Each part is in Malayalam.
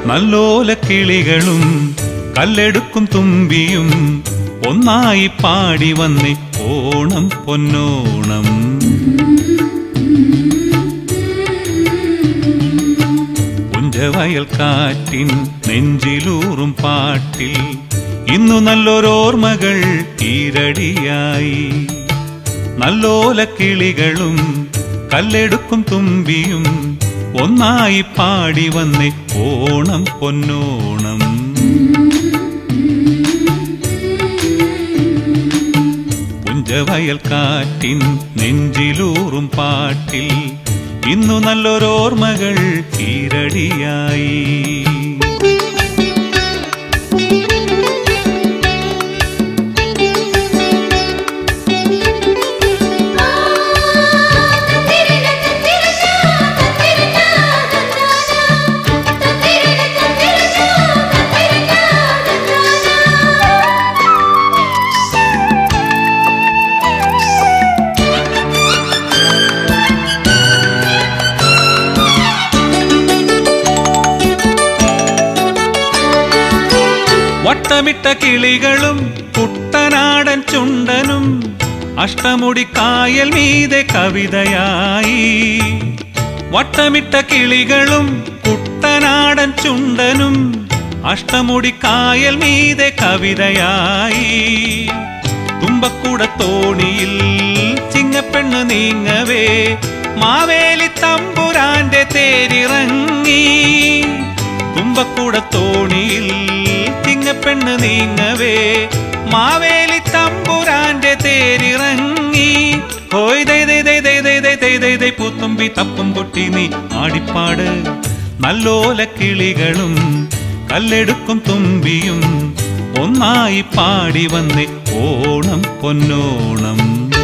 നല്ലോല കിളികളും കല്ലെടുക്കും തുമ്പിയും ഒന്നായി പാടി വന്നേ ഓണം പൊന്നോണം പുഞ്ചവയൽ കാറ്റിൻ നെഞ്ചിലൂറും പാട്ടിൽ ഇന്നു നല്ലൊരോർമ്മകൾ ഈരടിയായി നല്ലോല കിളികളും കല്ലെടുക്കും തുമ്പിയും ഒന്നായി പാടി വന്നേ ഓണം പൊന്നോണം പുഞ്ചവയൽ കാറ്റിൻ നെഞ്ചിലൂറും പാട്ടിൽ ഇന്നു നല്ലൊരോർമ്മകൾ ഈരടിയായി വട്ടമിട്ട കിളികളും കുട്ടനാടൻ ചുണ്ടനും അഷ്ടമുടി കായൽ മീതെ കവിതയായി വട്ടമിട്ട കിളികളും കുട്ടനാടൻ ചുണ്ടനും അഷ്ടമുടി കായൽ മീതെ കവിതയായി തുമ്പക്കുട തോണിയിൽ ചിങ്ങപ്പെണ്ണ് നീങ്ങവേ മാവേലി തമ്പുരാന്റെ തേരിറങ്ങി തുമ്പക്കുട തോണിയിൽ ചിങ്ങപ്പെണ്ണ് നീങ്ങവേ മാവേലി തമ്പുരാന്റെ തേരിറങ്ങി ഹോയ് ദൈ ദൈ ദൈ ദൈ ദൈ ദൈ ദൈ ദൈ ദൈ പൂത്തുമ്പി തപ്പും കൊട്ടി നീ ആടിപ്പാട് നല്ലോല കിളികളും കല്ലെടുക്കും തുമ്പിയും ഒന്നായി പാടി വന്നേ ഓണം പൊന്നോണം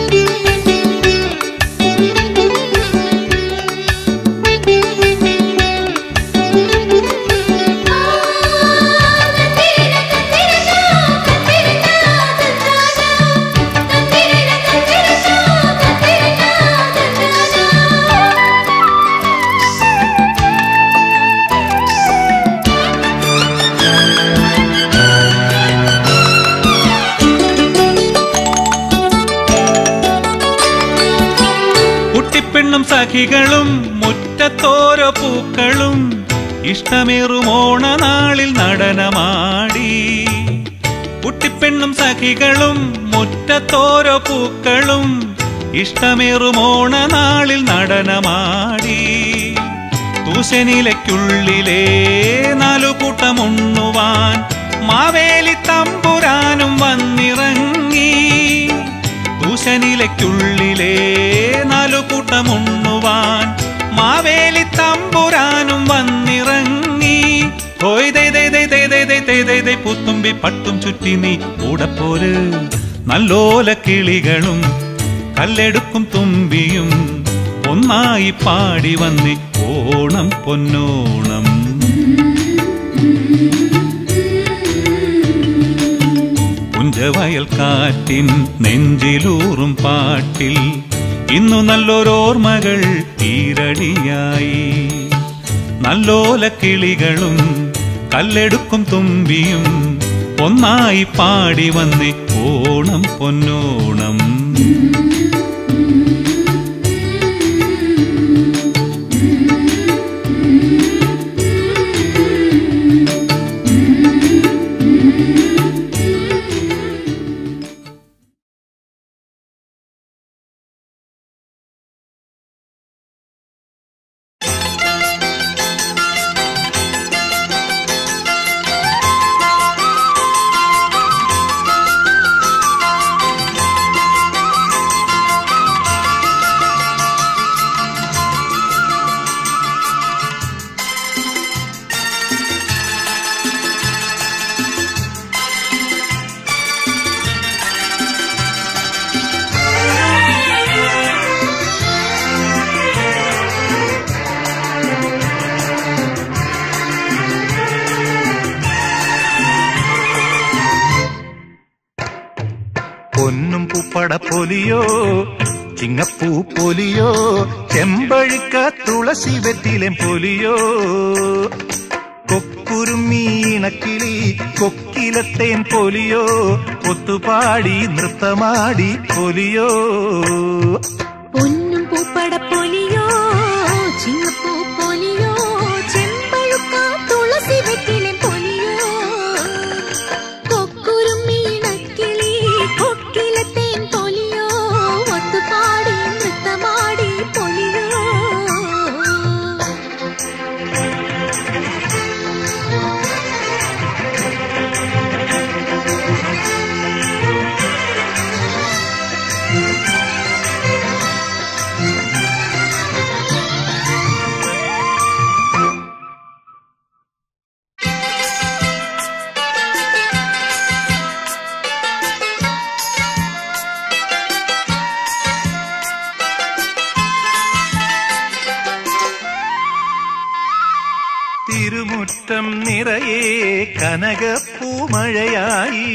കുട്ടിപ്പെണ്ണും സഖികളും മുറ്റത്തോരോ പൂക്കളും ഇഷ്ടമേറും ഓണനാളിൽ നടനമാടി കുട്ടിപ്പെണ്ണും സഖികളും മുറ്റത്തോരോ പൂക്കളും ഇഷ്ടമേറും ഓണനാളിൽ നടനമാടി തൂശനിലയ്ക്കുള്ളിലെ നാലു കൂട്ടമുണ്ണുവാൻ മാവേലി തമ്പുരാനും വന്നിറങ്ങി തൂശനിലയ്ക്കുള്ളിലെ നാലു കൂട്ടമുണ്ണുവാൻ മാവേലി തമ്പുരാനും വന്നിറങ്ങി ഹോയ് ദൈ ദൈ ദൈ ദൈ ദൈ ദൈ ദൈ ദൈ ദൈ പുത്തുമ്പി പട്ടും ചുറ്റി നീ കൂടപ്പോര് നല്ലോല കിളികളും കല്ലെടുക്കും തുമ്പിയും ഒന്നായി പാടി വന്നേ ഓണം പൊന്നോണം പുഞ്ചവയൽ കാറ്റിൻ നെഞ്ചിലൂറും പാട്ടിൽ ഇന്നു നല്ലൊരോർമ്മകൾ ഈരടിയായി നല്ലോല കിളികളും കല്ലെടുക്കും തുമ്പിയും ഒന്നായി പാടി വന്നേ ഓണം പൊന്നോണം പൊന്നും പൂപ്പട പൊലിയോ ചിങ്ങപ്പൂ പൊലിയോ ചെമ്പഴുക്ക തുളസി വെറ്റിലേം പൊലിയോ കൊക്കു ഈണക്കിളി കൊക്കിലത്തേൻ പൊലിയോ ഒത്തുപാടി നൃത്തമാടി പൊലിയോ പൊന്നും പൂപ്പട പൊലിയോ ചിങ്ങപ്പൂ പൊലിയോ ചെമ്പഴുക്ക തുളസി വെറ്റിലെ പൊലിയോ കൊക്കുരുമ്മി ഇണക്കിളി കൊക്കിലത്തേൻ പൊലിയോ ഒത്തുപാടി നൃത്തമാടി പൊലിയോ തിരുമുറ്റം നിറയെ കനകപ്പൂമഴയായി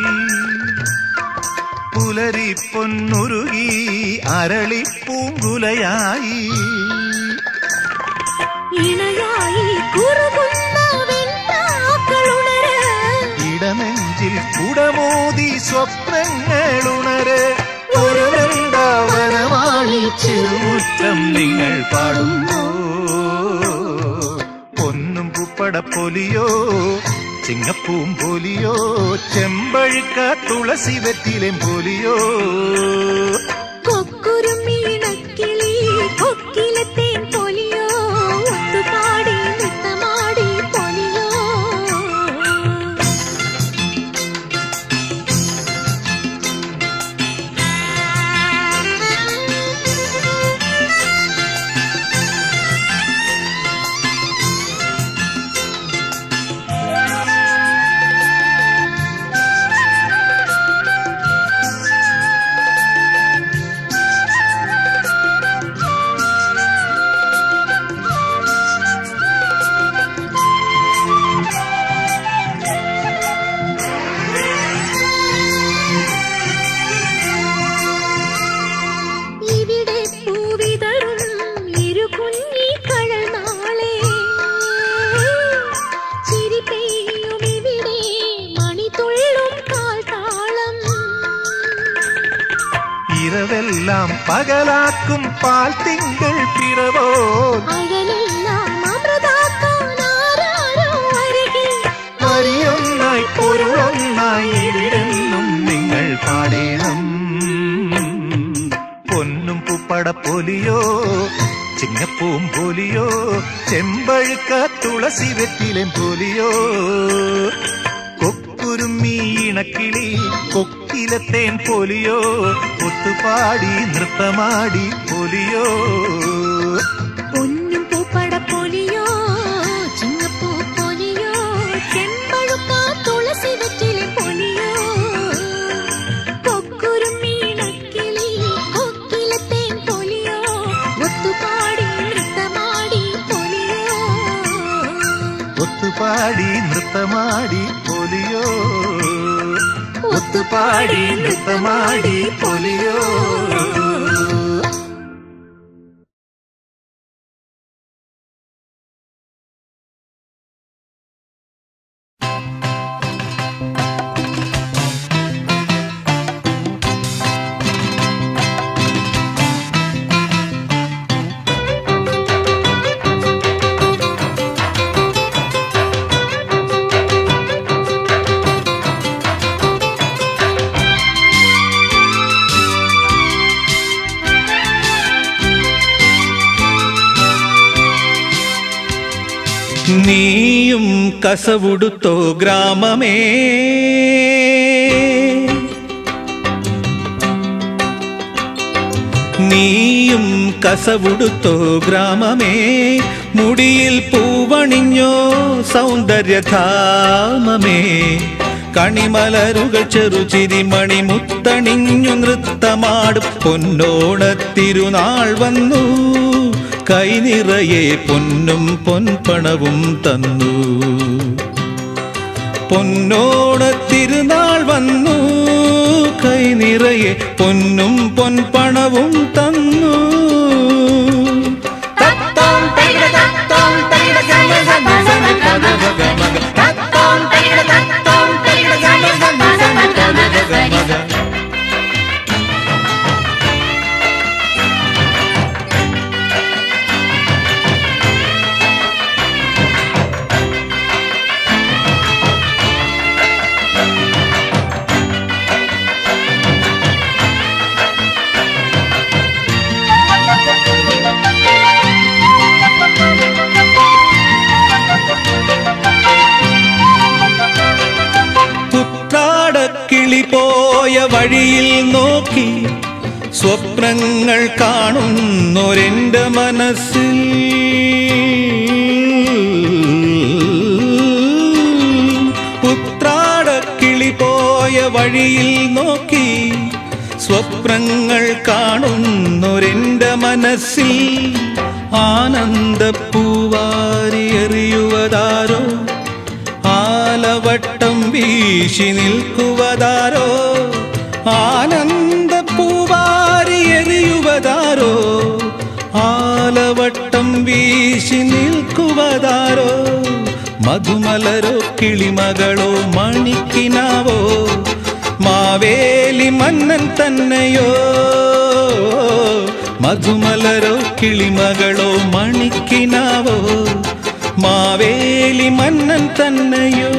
പുലരി പൊന്നുരുകി അരളിപ്പൂങ്കുലയായി ഇണയായി കുറുകുന്ന വെൺപ്രാക്കളുണര് ഇടനെഞ്ചിൽ കുടമോതി സ്വപ്നങ്ങളുണര് ഒരു വൃന്ദാവനമായി ചെറുമുറ്റം നിങ്ങൾ പാടുമ്പോ പൊന്നും പുപ്പട പൊലിയോ ചിങ്ങപ്പൂം പൊലിയോ ചെമ്പഴുക്ക തുളസി വെറ്റിലേം പൊലിയോ കൊക്കുരുമ്മി ഇണക്കിളി കൊക്കിലത്തേൻ പൊലിയോ ഒത്തുപാടി നൃത്തമാടി പൊലിയോ ഇവിടെ പൂവിതറും ഇരു കുഞ്ഞിക്കഴൽ നാളെ ചിരി പെയ്യും ഇവിടെ മണിതുള്ളും കാൽത്താളം ഇരവെല്ലാം പകലാക്കും പാൽ തിങ്കൾ പിറവോ അഴലെല്ലാം അമൃതാക്കാൻ ആരാരോ അരികെ വരിയൊന്നായി പൊരുളൊന്നായി ഇവിടെന്നും നിങ്ങൾ പാടേണം പൊന്നും പുപ്പട പൊലിയോ ചിങ്ങപ്പൂം പൊലിയോ ചെമ്പഴുക്ക തുളസി വെറ്റിലും പൊലിയോ കൊക്കുരുമ്മി ഇണക്കിളി കൊക്കിലത്തേൻ പൊലിയോ ഒത്തുപാടി നൃത്തമാടി പൊലിയോ പൊന്നും പൂപ്പട പൊലിയോ ചിങ്ങപ്പൂ പൊലിയോ ചെമ്പഴുക്ക തുളസി വെറ്റിലെ പൊലിയോ കൊക്കുരുമ്മി ഇണക്കിളി കൊക്കിലത്തേൻ പൊലിയോ ഒത്തുപാടി നൃത്തമാടി പൊലിയോ ഒത്തുപാടി നൃത്തമാടി പൊലിയോ ഒത്തുപാടി നൃത്തമാടി പൊലിയോ നീയും കസവുടുത്തോ ഗ്രാമമേ നീയും കസവുടുത്തോ ഗ്രാമമേ മുടിയിൽ പൂവണിഞ്ഞോ സൗന്ദര്യധാമമേ കണിമലരുകൾ ചെറുചിരി മണിമുത്തണിഞ്ഞു നൃത്തമാടും പൊന്നോണത്തിരുനാൾ വന്നു കൈനിറയെ പൊന്നും പൊൻപണവും തന്നു പൊന്നോണത്തിരുനാൾ വന്നു കൈനിറയെ പൊന്നും പൊൻപണവും തന്നു തത്താം തകിട തത്താം തകിട ഗമ ഗമ സനി പദ ഭഗ മഗ. തത്താം പോയ വഴിയിൽ നോക്കി സ്വപ്നങ്ങൾ കാണുന്നൊരെന്റെ മനസ്സിൽ ഉത്രാടക്കിളി പോയ വഴിയിൽ നോക്കി സ്വപ്നങ്ങൾ കാണുന്നൊരെന്റെ മനസ്സിൽ ആനന്ദപ്പൂവാരി എറിയുവതാരോ ആലവട്ടം വീശി നിൽക്കുവതാരോ ആനന്ദപ്പൂവാരി എറിയുവതാരോ ആലവട്ടം വീശി നിൽക്കുവതാരോ മധുമലരോ കിളിമകളോ മണിക്കിനാവോ മാവേലി മന്നൻ തന്നെയോ മധുമലരോ കിളിമകളോ മണിക്കിനാവോ മാവേലി മന്നൻ തന്നെയോ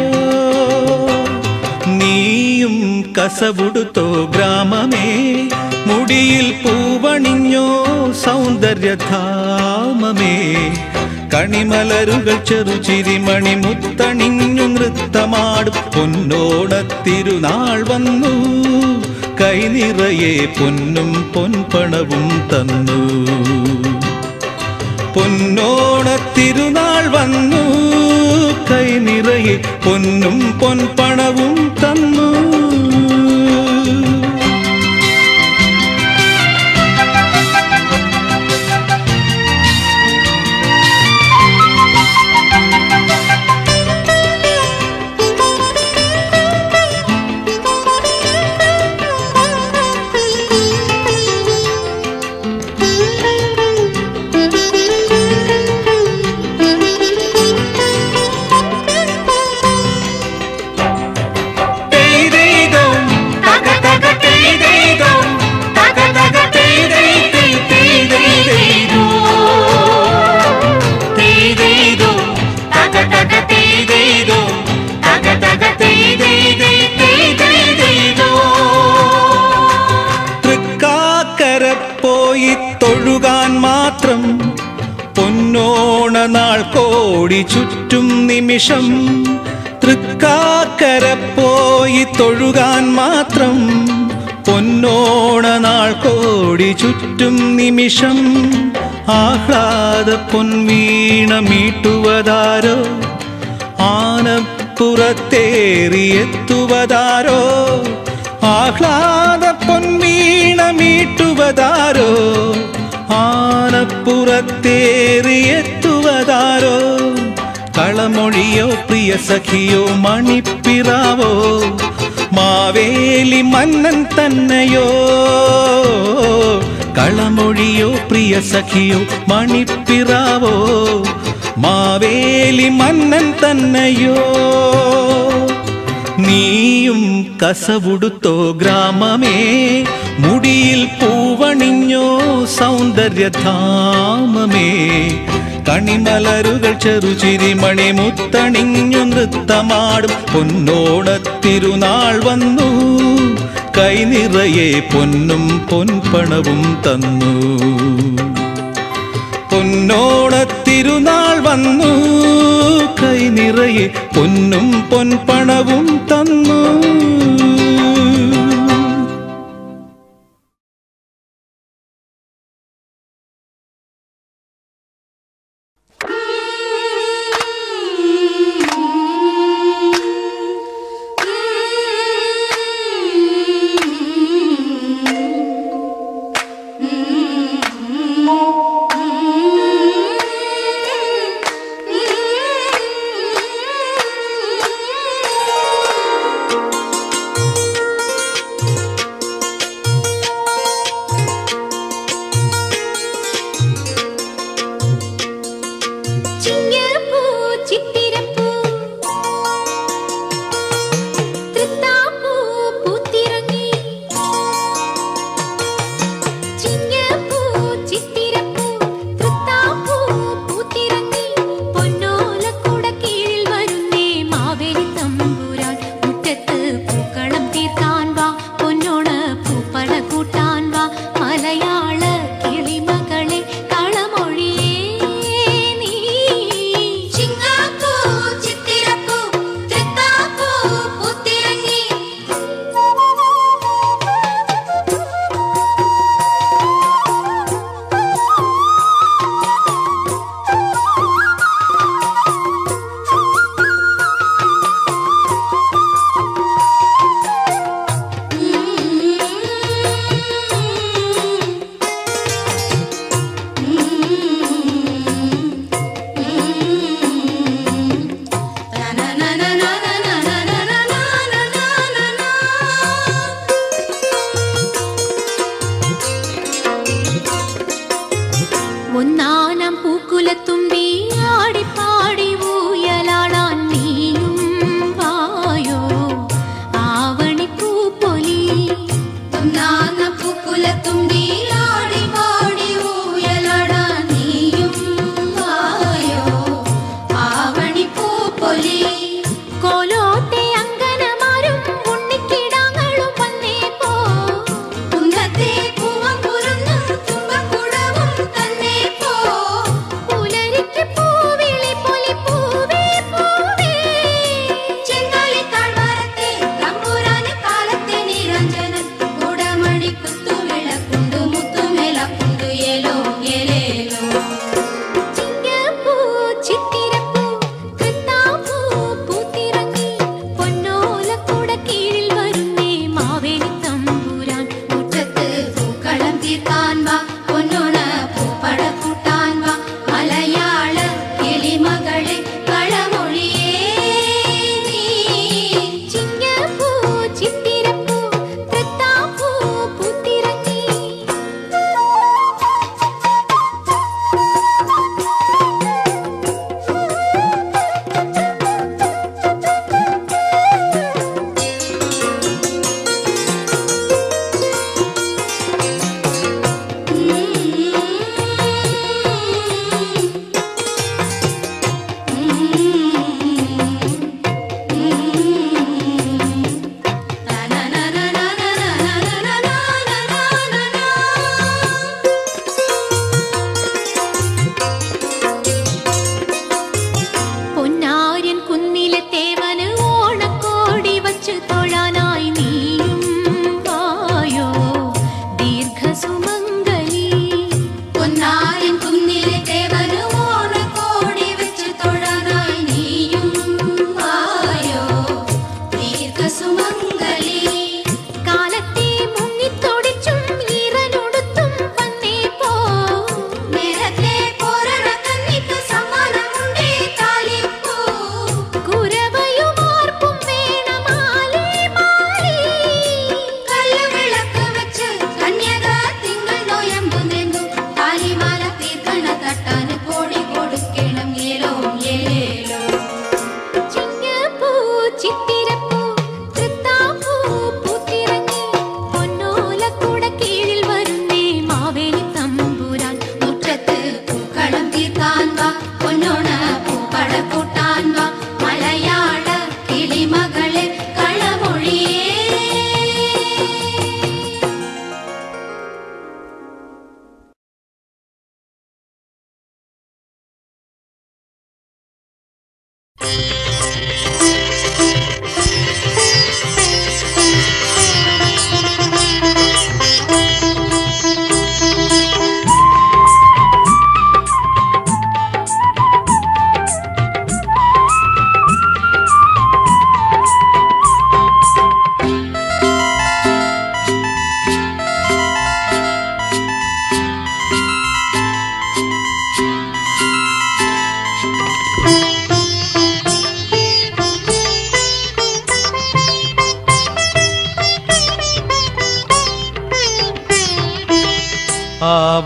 നീയും കസവുടുത്തോ ഗ്രാമമേ മുടിയിൽ പൂവണിഞ്ഞോ സൗന്ദര്യധാമമേ കണിമലരുകൾ ചെറുചിരി മണിമുത്തണിഞ്ഞു നൃത്തമാടും പൊന്നോടത്തിരുനാൾ വന്നു കൈനിറയെ പൊന്നും പൊൻപണവും തന്നു പൊന്നോണത്തിരുനാൾ വന്നു കൈ നിറയെ പൊന്നും പൊൻപണവും തന്നു തൃക്കാക്കര പോയി തൊഴുകാൻ മാത്രം പൊന്നോണ നാൾ കോടി ചുറ്റും നിമിഷം തൃക്കാക്കര പോയി തൊഴുകാൻ മാത്രം പൊന്നോണ നാൾ കോടി ചുറ്റും നിമിഷം ആഹ്ലാദ പൊൻവീണ മീട്ടുവതാരോ ആനപ്പുറത്തേറിയെത്തുവതാരോ ആഹ്ലാദ പൊൻവീണ മീട്ടുവതാരോ ആനപ്പുറത്തേറിയെത്തുവതാരോ കളമൊഴിയോ പ്രിയ സഖിയോ മണിപ്പിറാവോ മാവേലി മന്നൻ തന്നെയോ കളമൊഴിയോ പ്രിയ സഖിയോ മണിപ്പിറാവോ മാവേലി മന്നൻ തന്നെയോ നീയും കസവുടുത്തോ ഗ്രാമമേ മുടിയിൽ പൂവണിഞ്ഞോ സൗന്ദര്യധാമമേ കണിമലരുകൾ ചെറുചിരി മണിമുത്തണിഞ്ഞു നൃത്തമാടും പൊന്നോടത്തിരുനാൾ വന്നു കൈനിറയെ പൊന്നും പൊൻപണവും തന്നു പൊന്നോണത്തിരുനാൾ വന്നു കൈ നിറയെ പൊന്നും പൊൻപണവും തന്നു Mm-hmm.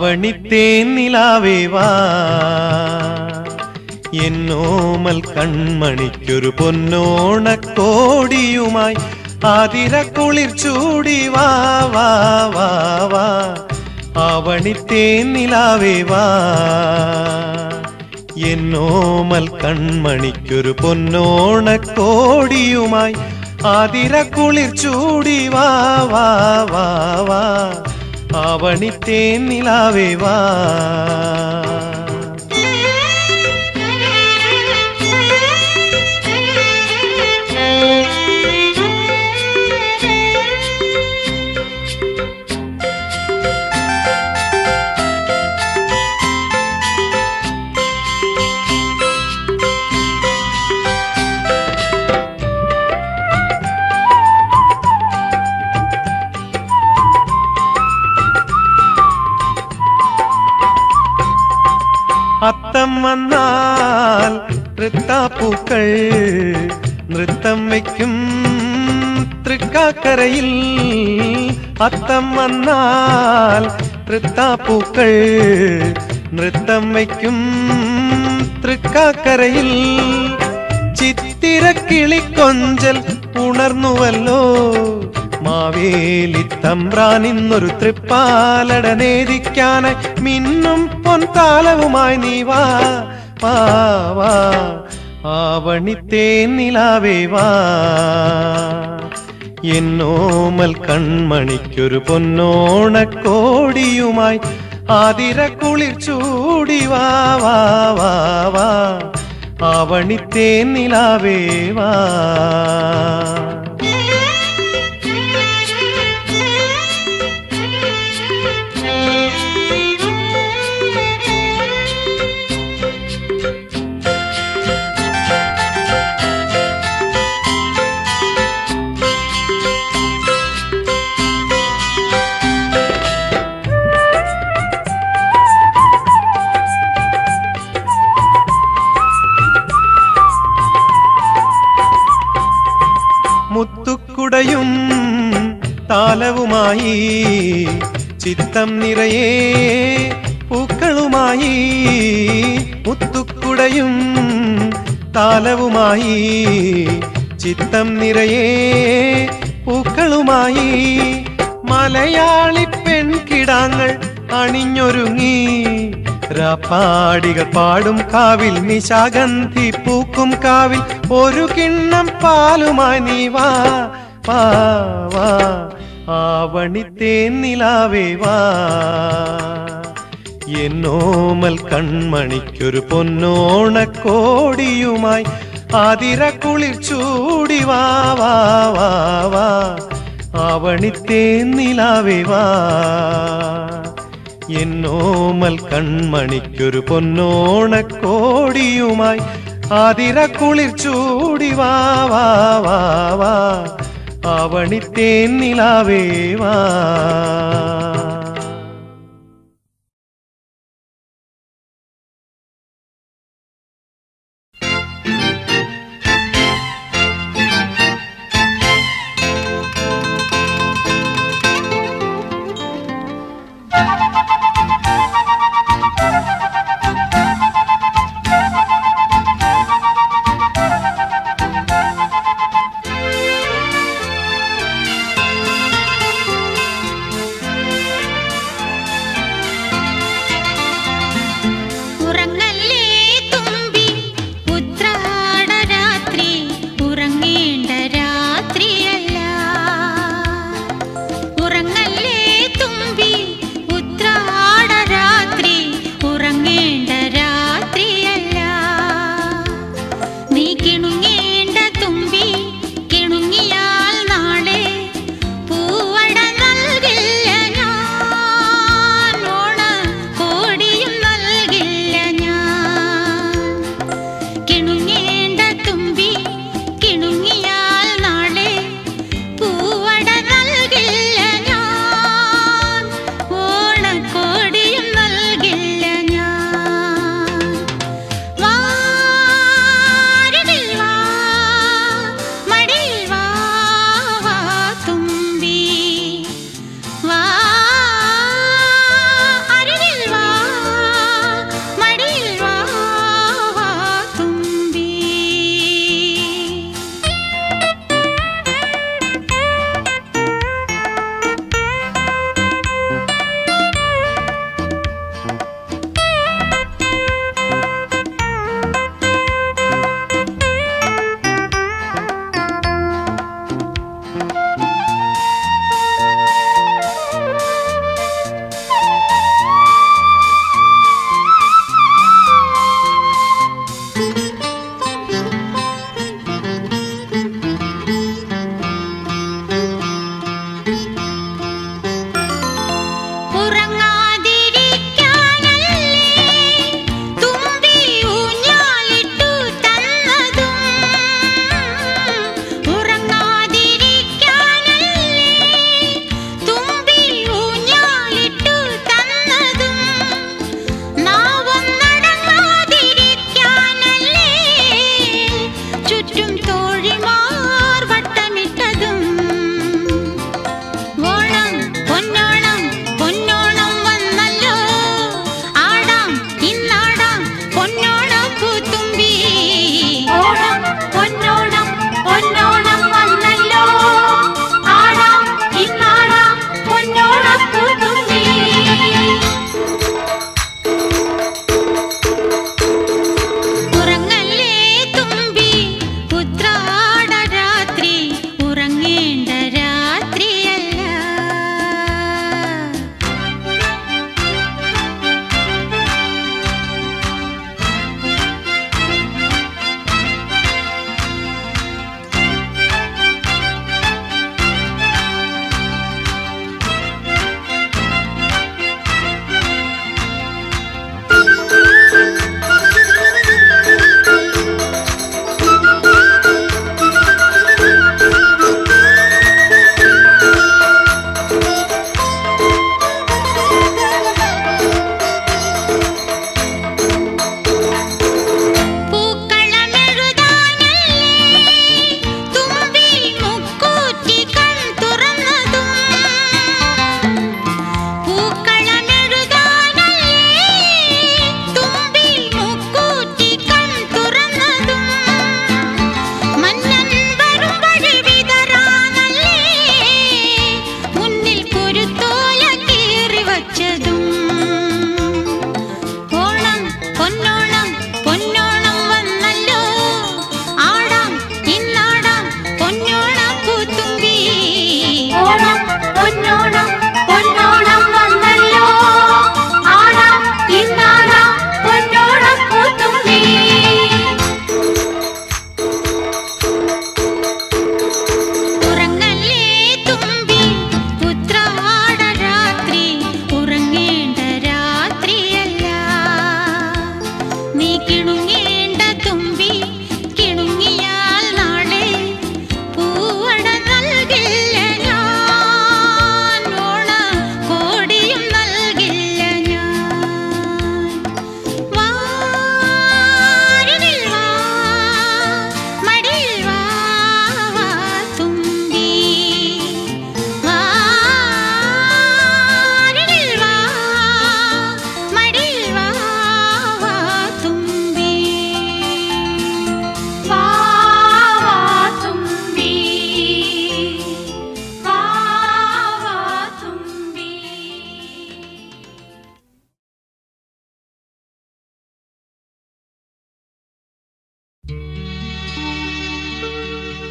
ആവണിത്തേൻ നിലാവേ വാ എന്നോമൽ കൺമണിക്കൊരു പൊന്നോണക്കോടിയുമായി ആതിര കുളിർ ചൂടി വാ വാ വാ വാ ആവണിത്തേൻ നിലാവേ വാ എന്നോമൽ കൺമണിക്കൊരു പൊന്നോണക്കോടിയുമായി ആതിര കുളിർ ചൂടി വാ വാ വാ വാ ആവണിത്തേൻ നിലാവേ വാ അത്തം വന്നാൽ തൃത്താപ്പൂക്കൾ നൃത്തം വയ്ക്കും തൃക്കാക്കരയിൽ അത്തം വന്നാൽ തൃത്താപ്പൂക്കൾ നൃത്തം വയ്ക്കും തൃക്കാക്കരയിൽ ചിത്തിരക്കിളിക്കൊഞ്ചൽ ഉണർന്നുവല്ലോ മാവേലി തമ്പ്രാനിന്നൊരു തൃപ്പാലട നേദിക്കാനായി മിന്നും പൊൻതാലവുമായി നീ വാ വാ വാ ആവണിത്തേൻ നിലാവേ വാ എന്നോമൽ കൺമണിക്കൊരു പൊന്നോണക്കോടിയുമായി ആതിര കുളിർ ചൂടി വാ വാ വാ വാ ആവണിത്തേൻ നിലാവേ വാ മുത്തുക്കുടയും താലവുമായി ചിത്തം നിറയെ പൂക്കളുമായി മുത്തുക്കുടയും താലവുമായി ചിത്തം നിറയെ പൂക്കളുമായി മലയാളി പെൺകിടാങ്ങൾ അണിഞ്ഞൊരുങ്ങി രാപ്പാടികൾ പാടും കാവിൽ നിശാഗന്ധി പൂക്കും കാവിൽ ഒരു കിണ്ണം പാലുമായി നീ വാ വാ വാ ആവണിത്തേൻ നിലാവേ വാ എന്നോമൽ കൺമണിക്കൊരു പൊന്നോണക്കോടിയുമായി ആതിര കുളിർ ചൂടി വാ വാ വാ വാ ആവണിത്തേൻ നിലാവേ വാ എന്നോമൽ കൺമണിക്കൊരു പൊന്നോണക്കോടിയുമായി ആതിര കുളിർ ചൂടി വാ വാ വാ വാ ആവണിത്തേൻ നിലാവേ വാ ും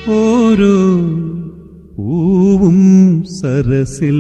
ഓരോ പൂവും സരസിൽ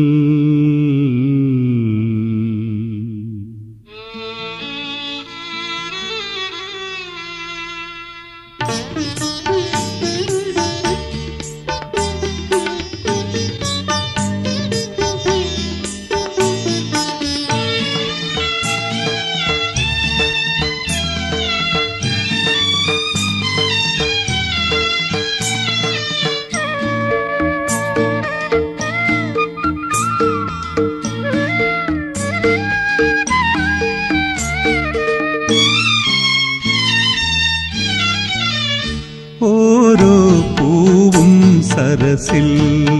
ഓരോ പൂവും സരസിൽ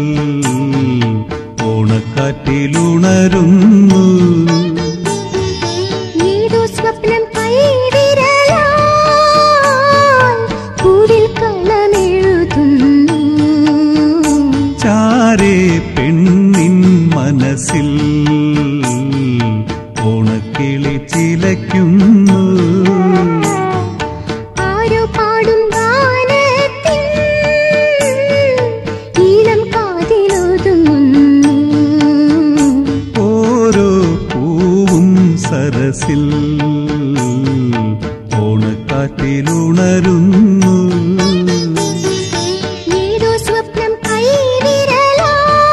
ഓണക്കാറ്റിലുണരുന്നു ഏതോ സ്വപ്നം കൈവിരലാൽ പൂവിൽ കളമെഴുതുന്നു ചാരേ പെണ്ണിൻ മനസ്സിൽ ഓണക്കിളി ചിലയ്ക്കുന്നു ആരോ പാടും ഗാനത്തിൽ ഈണം കാതിലൊതുങ്ങുന്നു ഓരോ പൂവും സരസിൽ ഓണക്കാറ്റിലുണരുന്നു ഏതോ സ്വപ്നം കൈവിരലാൽ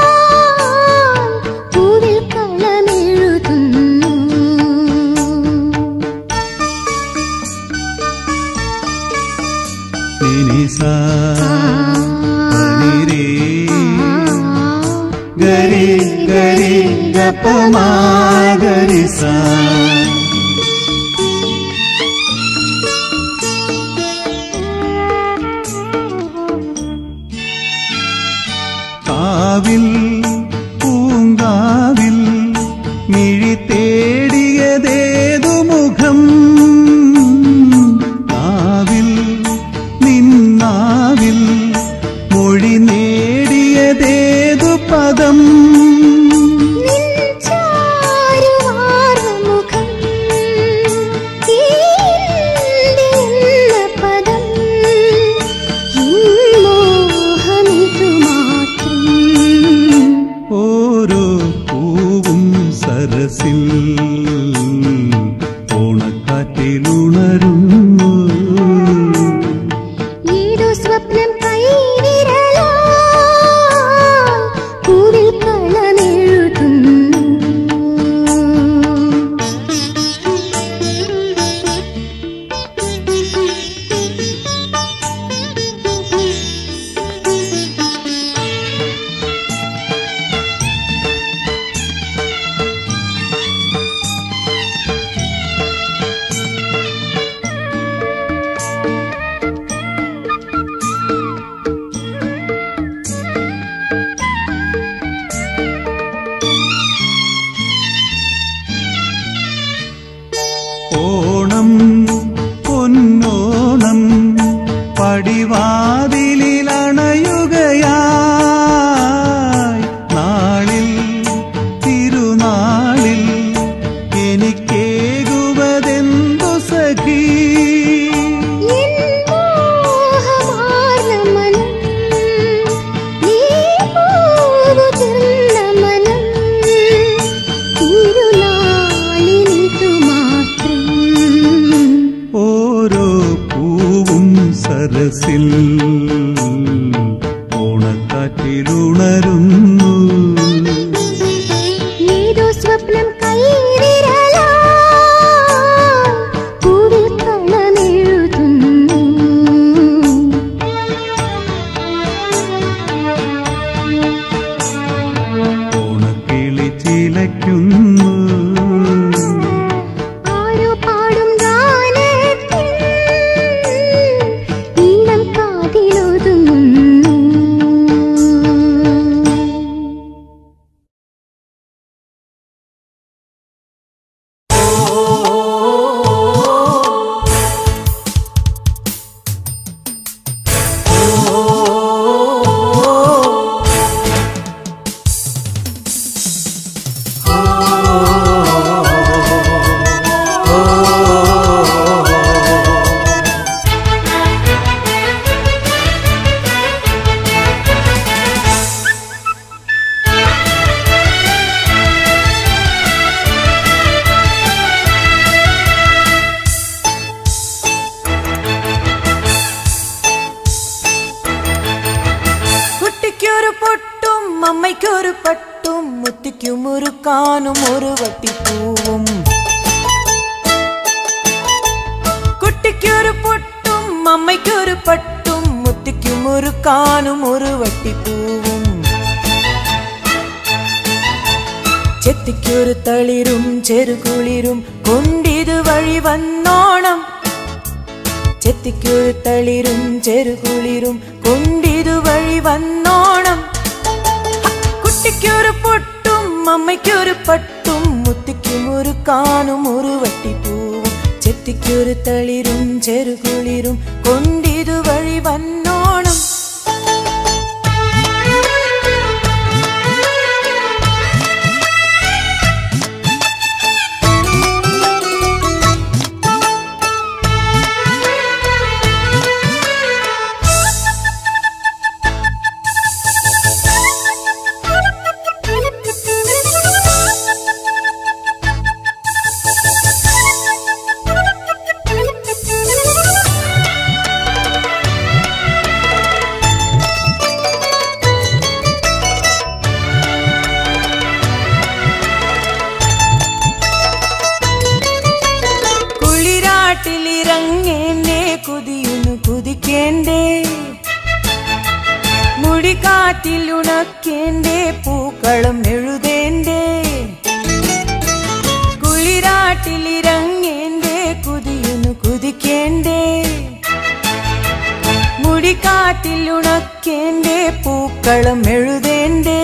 പൂവിൽ കളമെഴുതുന്നു നിനിസ പനിരേ ഗരി ഗരി ഗപമാ ഗരിസ കാവിൽ പൂങ്കാവിൽ മിഴി തേടിയതേതു മുഖം നാവിൽ നിന്നാവിൽ മൊഴി നേടിയതേതു പദം നിൻചാരുവാർമുഖം ഈന്തിയെന്ന പദം മോഹമിതു മാത്രം ഓരോ പൂവും സരസിൽ ഓണക്കാറ്റിലുണരുന്നു ഏതോ സ്വപ്നം കൈവിരലാൽ പൂവിൽ കളമെഴുതുന്നു ഓണം പൊന്നോണം പടിവാതിലിലണയുകയായി നാളിൽ തിരുനാളിൽ എനിക്കേകുവതെന്തു സഖീ എൻ മോഹമാർന്ന മനം നീ പൂവുതിർന്ന മനം തിരുനാളിനിതു മാത്രം ഓരോ പൂവും സരസിൽ ഓണക്കാറ്റിലുണരുന്നു ഏതോ സ്വപ്നം കൈവിരലാൽ പൂവിൽ കളമെഴുതുന്നു ഓണക്കിളി ചിലയ്ക്കുന്നു ആരോ പാടും ഗാനത്തിൽ ഈണം കാതിലൊതുങ്ങുന്നു കുട്ടിക്കൊരു പൊട്ടും അമ്മയ്ക്കൊരു പട്ടും മുത്തിക്കും മുറുക്കാനും ഒരു വട്ടിപ്പൂവും കുട്ടിക്കൊരു പൊട്ടും അമ്മയ്ക്കൊരു പട്ടും മുത്തിക്കും മുറുക്കാനും ഒരു വട്ടിപ്പൂവും ചെത്തിക്കൊരു തളിരും ചെറുകുളിരും കൊണ്ടിത് വഴി വന്നോണം ചെത്തിക്കൊരു തളിരും ചെറുകുളിരും കൊണ്ടിതു വഴി വന്നോണം ഹ, കുട്ടിക്കൊരു പൊട്ടും അമ്മയ്ക്കൊരു പട്ടും മുത്തിക്കും ഒരു കാനും ഒരു വട്ടിപ്പൂവും ചെത്തിക്കൊരു തളിരും ചെറുകുളിരും കൊണ്ടിതു വഴി വന്നോണം കുളിരാട്ടിലിറങ്ങേണ്ടേ കുതിയുന്നു കുതിക്കേണ്ടേ മുടികാറ്റിൽ ഉണക്കേണ്ടേ പൂക്കളം എഴുതേണ്ടേ കുളിരാട്ടിലിറങ്ങേണ്ടേ കുതിയുന്നു കുതിക്കേണ്ടേ മുടികാറ്റിൽ ഉണക്കേണ്ടേ പൂക്കളം എഴുതേണ്ടേ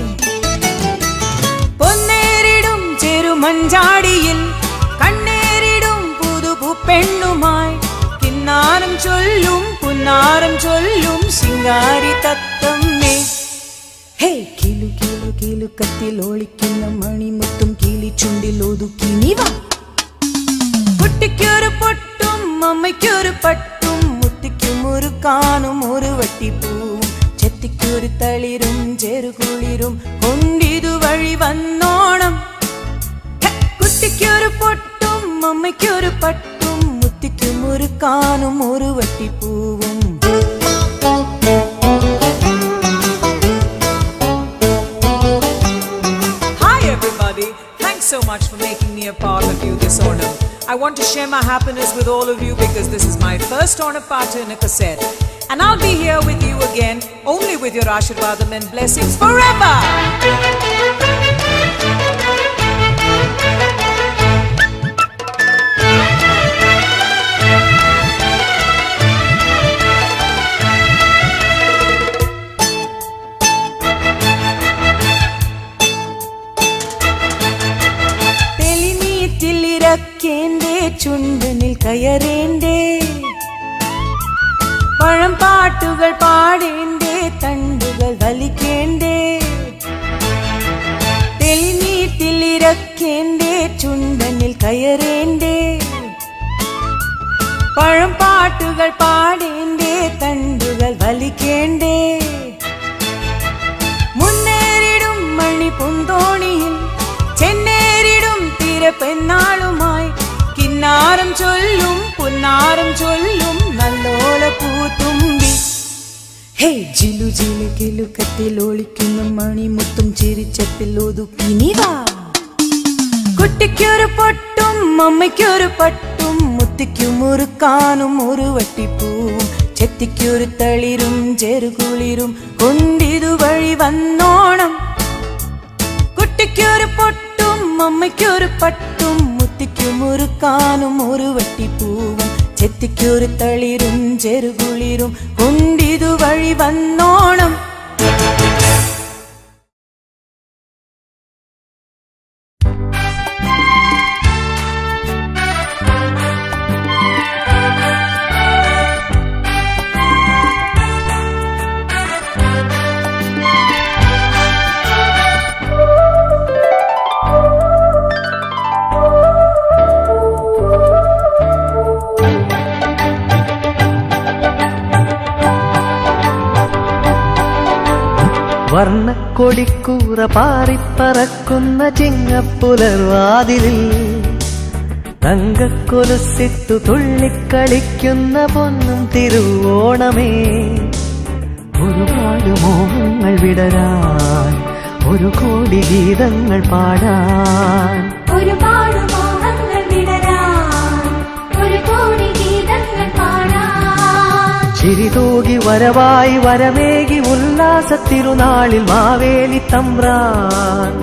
പൊന്നേരിടും ചെറുമഞ്ചാടിയിൽ കണ്ണേരിടും പുതുപു പെണ്ണുമായി കിന്നാരം ചൊല്ലും പുന്നാരം ചൊല്ലും ശിങ്കാരി തത്തമ്മേ ഹേ കിലു കിലു കിലു കത്തിൽ ഒളിക്കുന്ന മണിമുത്തും കിളി ചുണ്ടിൽ ഒതുക്കി നീ വാ കുട്ടിക്കൊരു പൊട്ടും അമ്മയ്ക്കൊരു പട്ടും മുത്തിക്കും ഒരു കാനും ഒരു വട്ടിപ്പൂവും ചെത്തിക്കൊരു തളിരും ചെറുകുളിരും കൊണ്ടിതു വഴി വന്നോണം ഹെ, കുട്ടിക്കൊരു പൊട്ടും അമ്മയ്ക്കൊരു പട്ടും മുത്തിക്കും ഒരു കാനും ഒരു വട്ടിപ്പൂവും Hi, everybody. Thanks so much for making me a part of you this Onam. I want to share my happiness with all of you because this is my first Onam party in a cassette. And I'll be here with you again, only with your Ashirvadam and blessings forever. തെളിനീറ്റിലിറക്കേണ്ടേ ചുണ്ടനിൽ കയറേണ്ടേ പഴം പാട്ടുകൾ പാടേണ്ടേ തണ്ടുകൾ വലിക്കേണ്ടേ തെളിനീറ്റിലിറക്കേണ്ടേ ചുണ്ടനിൽ കയറേണ്ടേ പഴം പാട്ടുകൾ പാടേണ്ടേ തണ്ടുകൾ വലിക്കേണ്ടേ മുന്നേറിടും മണി പുന്തോണിയിൽ ചെന്നേറിടും തിര പെണ്ണാളുമായി കിന്നാരം ചൊല്ലും പുന്നാരം ചൊല്ലും നല്ലോല പൂത്തുമ്പി ഹേ ജിലു ജിലു കിലുക്കത്തിൽ ഒളിക്കുന്ന മണിമുത്തും ചിരിച്ചപ്പിൽ ഒതുക്കി നീ വാ കുട്ടിക്കൊരു പൊട്ടും അമ്മയ്ക്കൊരു പട്ടും മുത്തിക്കും മുറുക്കാനും ഒരു വട്ടിപ്പൂവും ചെത്തിക്കൊരു തളിരും ചെറുകുളിരും കൊണ്ടിതു വഴി വന്നോണം കുട്ടിക്കൊരു പൊട്ടും അമ്മയ്ക്കൊരു പട്ടും മുത്തിക്കും മുറുക്കാനും ഒരു വട്ടിപ്പൂവും ചെത്തിക്കൊരു തളിരും ചെറുകുളിരും കൊണ്ടിതു വഴി വന്നോണം വർണ്ണക്കൊടിക്കൂറ പാറിപ്പറക്കുന്ന ചിങ്ങപ്പുലർവാതിലിൽ തങ്കക്കൊലുസിട്ടു തുള്ളിക്കളിക്കുന്ന പൊന്നും തിരുവോണമേ ഒരുപാട് ഒരുപാട് മോഹങ്ങൾ വിടരാൻ ഒരു കോടി ഗീതങ്ങൾ പാടാൻ ഒരുപാട് മോഹങ്ങൾ വിടരാൻ ഒരു കോടി ഗീതങ്ങൾ പാടാൻ ചിരിതൂകി വരവായി വരമേകി ഉല്ലാസ തിരുനാളിൽ മാവേലി തമ്പ്രാൻ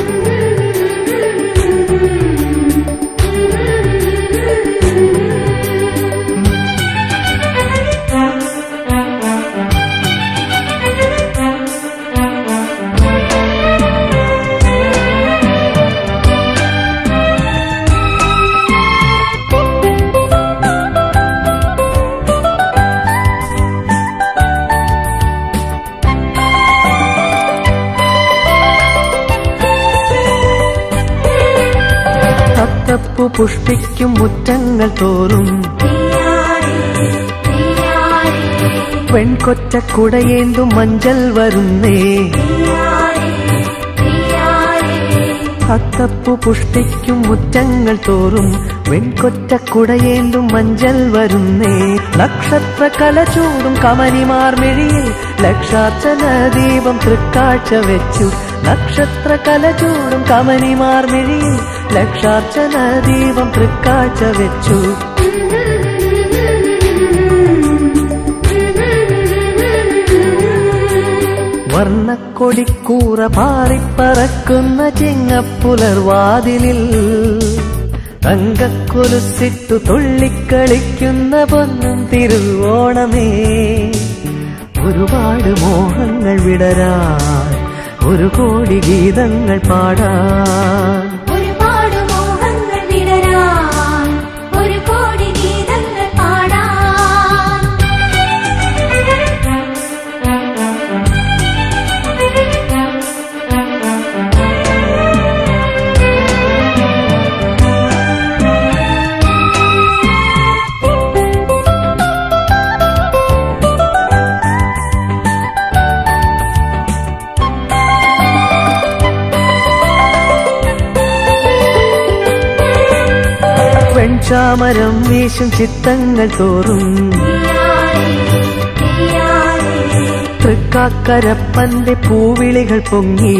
തത്തപ്പു പുഷ്പിക്കും മുറ്റങ്ങൾ തോറും പെൺകൊറ്റ കുടയേന്തും മഞ്ചൽ വരുന്നേ തത്തപ്പു പുഷ്പിക്കും മുറ്റങ്ങൾ തോറും വെൺകൊറ്റ കുടയേന്തും മഞ്ചൽ വരുന്നേ നക്ഷത്ര കലചൂടും കമനിമാർ മിഴിയിൽ ലക്ഷാർച്ചന ദീപം തൃക്കാഴ്ച വെച്ചു നക്ഷത്ര കലചൂടും കമനിമാർ മിഴിയിൽ ലക്ഷാർച്ചന ദീപം തൃക്കാഴ്ച വെച്ചു വർണ്ണക്കൊടിക്കൂറ പാറിപ്പറക്കുന്ന ചെങ്ങപ്പുലർവാതിലിൽ തങ്കക്കൊലുസിട്ടു തുള്ളിക്കളിക്കുന്ന പൊന്നും തിരുവോണമേ ഒരുപാട് മോഹങ്ങൾ വിടരാൻ ഒരു കോടി ഗീതങ്ങൾ പാടാൻ ഒരുപാട് മോഹങ്ങൾ വിടരാൻ ഒരു കോടി ഗീതങ്ങൾ പാടാൻ വെൺചാമരം വീശും ചിത്തങ്ങൾ തോറും തൃക്കാക്കരപ്പന്റെ പൂവിളികൾ പൊങ്ങി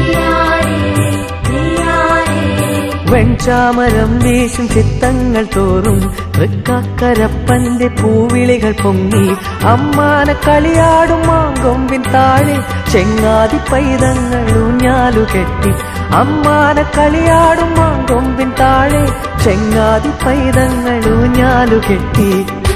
വെൺചാമരം വീശും ചിത്തങ്ങൾ തോറും തൃക്കാക്കരപ്പന്റെ പൂവിളികൾ പൊങ്ങി അമ്മാന കളിയാടും മാങ്കൊമ്പിൻ താഴെ ചെങ്ങാതി പൈതങ്ങൾ ഊഞ്ഞാലു കെട്ടി അമ്മാന കളിയാടും മാങ്കൊമ്പിൻ താഴെ ചെങ്ങാതി പൈതങ്ങൾ ഊഞ്ഞാലു കെട്ടി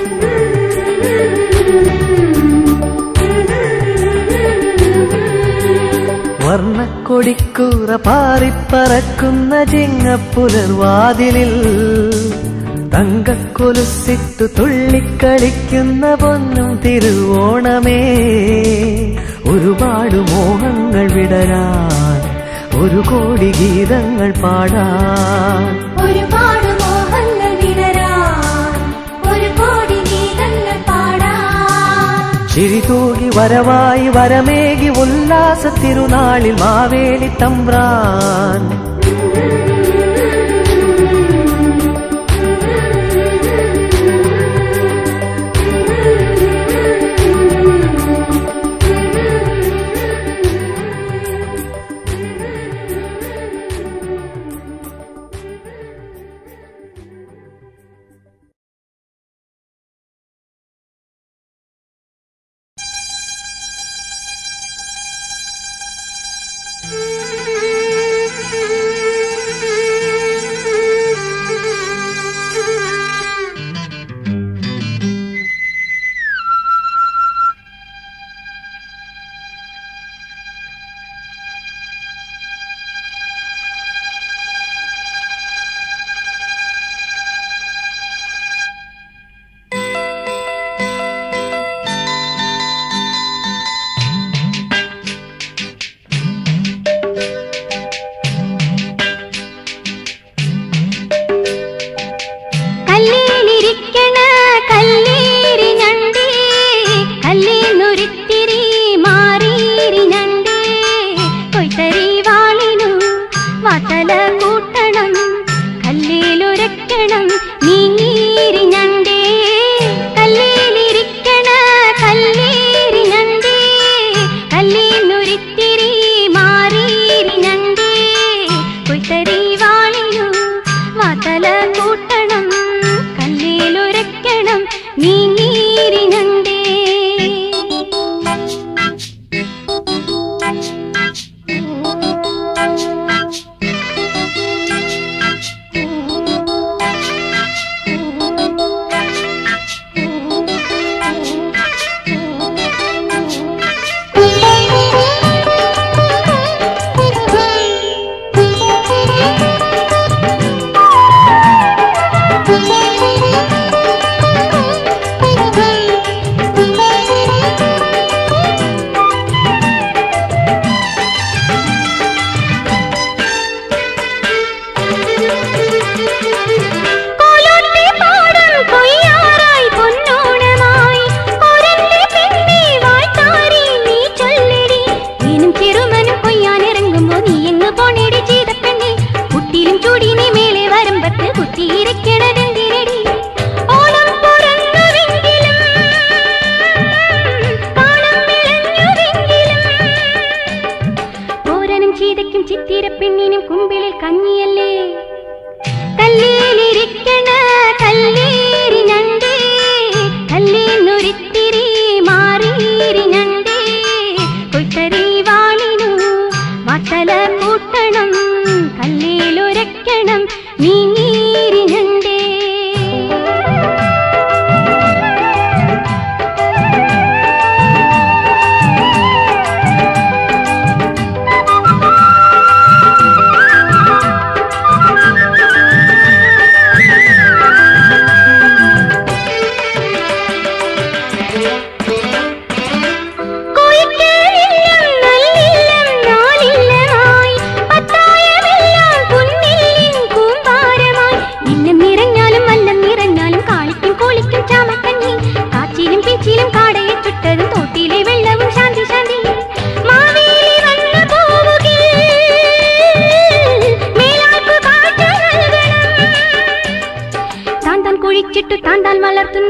വർണ്ണക്കൊടിക്കൂറ പാറിപ്പറക്കുന്ന ചിങ്ങപ്പുലർവാതിലിൽ തങ്കക്കൊലുസിട്ടു തുള്ളിക്കളിക്കുന്ന പൊന്നും തിരുവോണമേ ഒരുപാട് മോഹങ്ങൾ വിടരാൻ ഒരു കോടി ഗീതങ്ങൾ പാടാൻ ഒരുപാട് മോഹങ്ങൾ വിടരാൻ ഒരു കോടി ഗീതങ്ങൾ പാടാൻ ചിരിതൂകി വരവായി വരമേകി ഉല്ലാസ തിരുനാളിൽ മാവേലി തമ്പ്രാൻ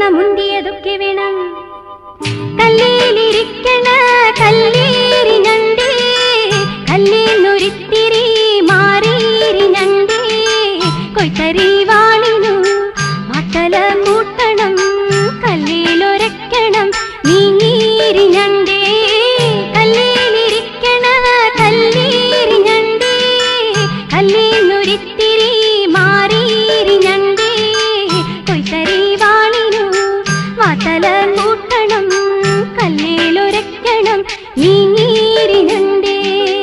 തിന്ന മുന്തിയതൊക്കെ വേണം കല്ലിലിരിക്കണ കല്ലേരി ഞണ്ടേ കല്ലിന്നൊരിത്തിരി മാറേരി ഞണ്ടേ കൊയ്ത്തരി വാളിനു മട്ടല കൂട്ടണം കല്ലിലൊരക്കണം നീങ്ങീരി ഞണ്ടേ കല്ലിലിരിക്കണ കല്ലേരി ഞണ്ടേ കല്ലിന്നൊരിത്തിരി മാറേരി ഞണ്ടേ കൊയ്ത്തരി വാളിനു വാത്തല കൂട്ടണം കല്ലിലൊരക്കണം നീങ്ങീരി ഞണ്ടേ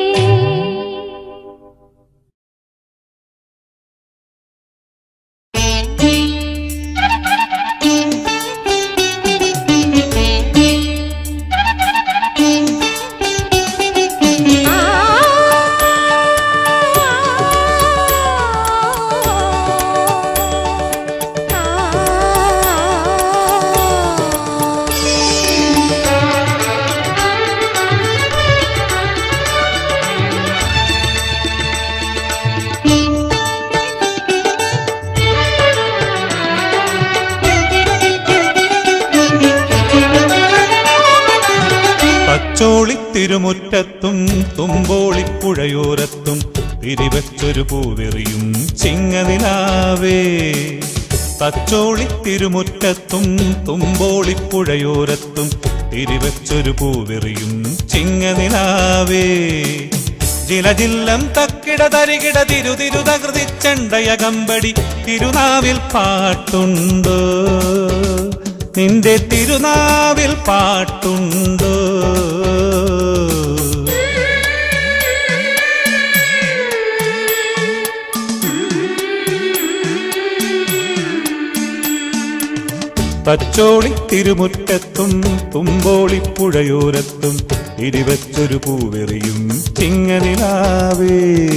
തച്ചോളി തിരുമുറ്റത്തും തുമ്പോളിപ്പുഴയോരത്തും തിരിവച്ചൊരു പൂവെറിയും ചിങ്ങനിലാവേ തച്ചോളി തിരുമുറ്റത്തും തുമ്പോളിപ്പുഴയോരത്തും തിരിവച്ചൊരു പൂവെറിയും ചിങ്ങനിലാവേ ജിലജില്ലം തക്കിട തരികിട തിരുതിരു തകൃതി ചെണ്ടയകമ്പടി തിരുനാവിൽ പാട്ടുണ്ടോ നിന്റെ തിരുനാവിൽ പാട്ടുണ്ടോ തച്ചോളി തിരുമുറ്റത്തും തുമ്പോളിപ്പുഴയോരത്തും ഇരുവച്ചൊരു പൂവെറിയും ചിങ്ങനിലാവേ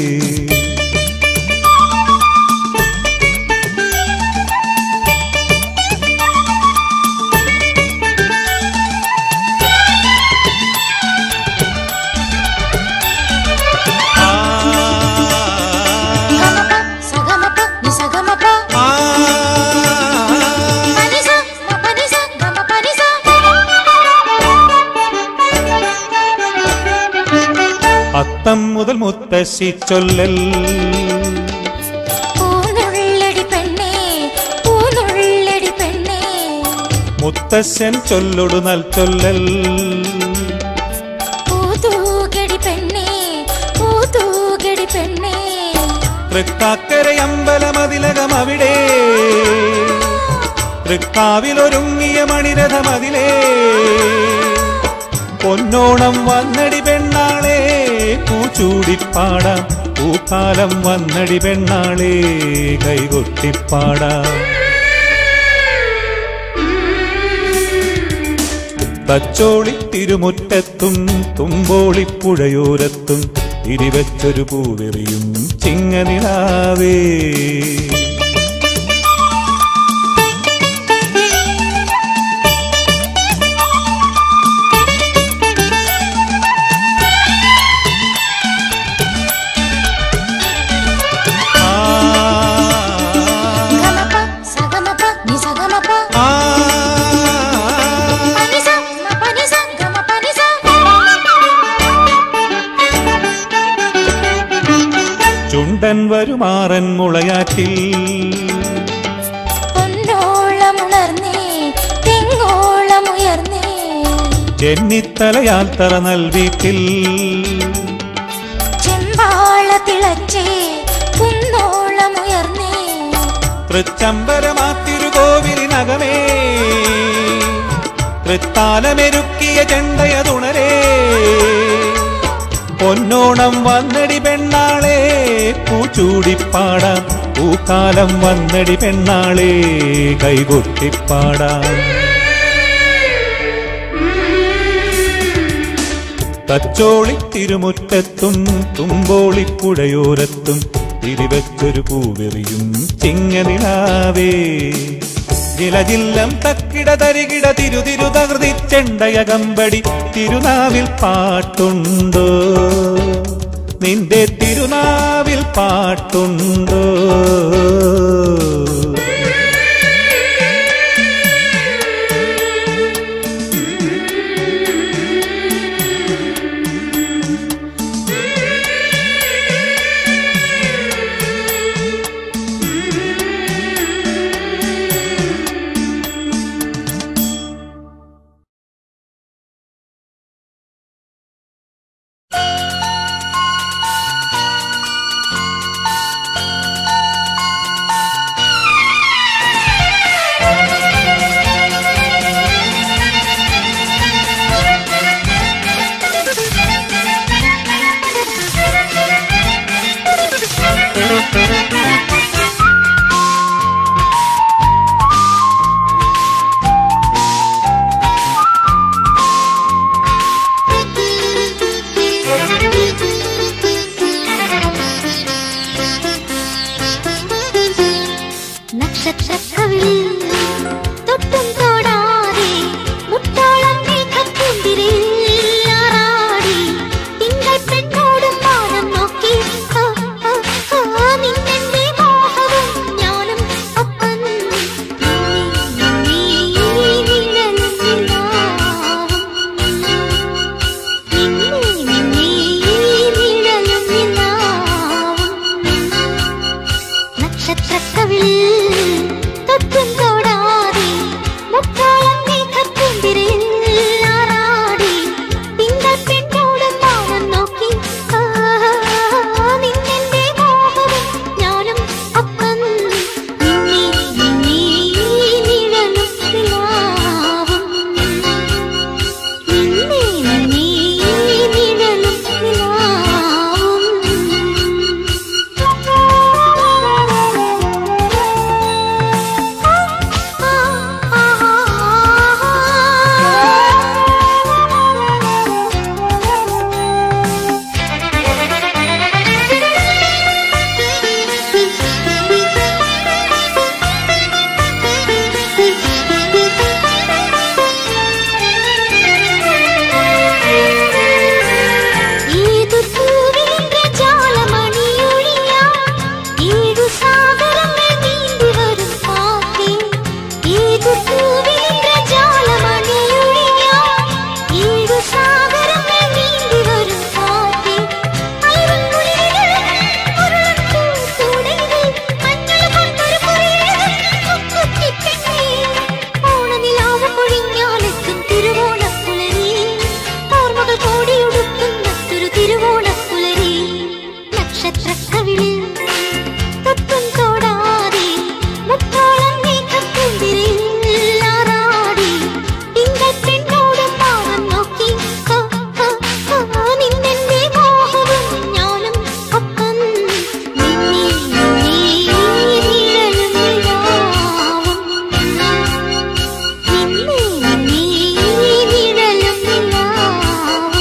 അത്തം മുതൽ മുത്തശ്ശി ചൊല്ലൽ പൂനുള്ളടി പെണ്ണേ പൂനുള്ളടി പെണ്ണേ മുത്തശ്ശൻ ചൊല്ലൊടു നൽ ചൊല്ലൽ പൂതൂകടി പെണ്ണേ പൂതൂകടി പെണ്ണേ തൃക്കാക്കരയമ്പലമതിലകം അവിടെ തൃക്കാവിലൊരുങ്ങിയ മണിരഥമതിലേ പൊന്നോണം വന്നടി പെണ്ണാളെ പൂച്ചൂടിപ്പാടാം പൂക്കാലം വന്നടി പെണ്ണാളെ കൈകൊട്ടിപ്പാടാം തച്ചോളി തിരുമുറ്റത്തും തുമ്പോളിപ്പുഴയോരത്തും തിരിവച്ചൊരു പൂവെറിയും ചിങ്ങനിലാവേ ഗമപ സഗമപ നിസഗമപ ആ പനിസ മപനിസ ഗമപനിസ ചുണ്ടൻ വരുമാറൻ മുളയാറ്റിൽ പൊന്നോളമുണർന്നേ തെങ്ങോളമുയർന്നേ ചെന്നിത്തലയാൽ തറ നൽവീട്ടിൽ ചെമ്പാള തിളച്ചേ കുന്നോളമുയർന്നേ തൃച്ചമ്പരമാത്തിരുകോവിലിനകമേ തൃത്താലമെരുക്കിയ ചെണ്ടയതുണരേ പൊന്നോണം വന്നടി പെണ്ണാളെ പൂച്ചൂടിപ്പാടാം പൂക്കാലം വന്നടി പെണ്ണാളെ കൈകൊട്ടിപ്പാടാം തച്ചോളി തിരുമുറ്റത്തും തുമ്പോളിപ്പുഴയോരത്തും തിരിവച്ചൊരു പൂവെറിയും ചിങ്ങനിലാവേ ജിലജില്ലം തക്കിട തരികിട തിരുതിരു തകൃതി ചെണ്ടയകമ്പടി തിരുനാവിൽ പാട്ടുണ്ടോ നിന്റെ തിരുനാവിൽ പാട്ടുണ്ടോ നക്ഷത്രക്കവിൽ തൊട്ടും തൊടാതെ മുട്ടാളം മേഘപ്പൂന്തിരിൽ ആറാടി തിങ്കൾ പെണ്ണോടും മാനം നോക്കി ആ, ആ, ആ, നിന്നെന്റെ മോഹവും ഞാനും ഒപ്പം നിന്നെ, നിന്നെ നിഴലും നിലാവും. നിന്നെ, നിന്നെ നിഴലും നിലാവും. നക്ഷത്രക്കവിൽ തൊട്ടും തൊടാതെ മുക്കാളം മേഘപ്പൂന്തിരിൽ ആറാടി തിങ്കൾ പെണ്ണോടും മാനം നോക്കി ആ, നിന്നെന്റെ മോഹവും ഞാനും ഒപ്പം നിന്നെ നിന്നെ നിഴലും നിലാവും നിന്നെ നിന്നെ നിഴലും നിലാവും ഏതു പൂവിന്റെ ജാലമണിയൊഴിയാ ഏതു സാഗരങ്ങൾ നീന്തി വരും കാറ്റേ ഏതു പൂവിന്റെ ജാലമണിയൊഴിയാ ഏതു സാഗരങ്ങൾ നീന്തി വരും കാറ്റേ അലറുകുളിരികൾ ഉരുളപ്പൂ കൂടയിൽ മഞ്ഞൾ കൊണ്ടൊരു കുറിയഴകൻ മുക്കുത്തിപ്പെണ്ണേ ഓണനിലാവ് പൊഴിഞ്ഞാലെത്തും തിരുവോണപ്പുലരി ഓർമ്മകൾ കോടിയുടുക്കും മറ്റൊരു തിരുവോണപ്പുലരി നക്ഷത്രക്കവിളിൽ തൊട്ടും തൊടാതെ മുത്തോളം മേഘപ്പൂന്തിരിൽ ആറാടി തിങ്കൾ പെണ്ണോടും പാവം നോക്കി ആ, ആ, ആ, നിന്നെന്റെ മോഹവും ഞാനും ഒപ്പം നിന്നെ നിന്നെ നിഴലും നിലാവും നിന്നെ നിന്നെ നിഴലും നിലാവും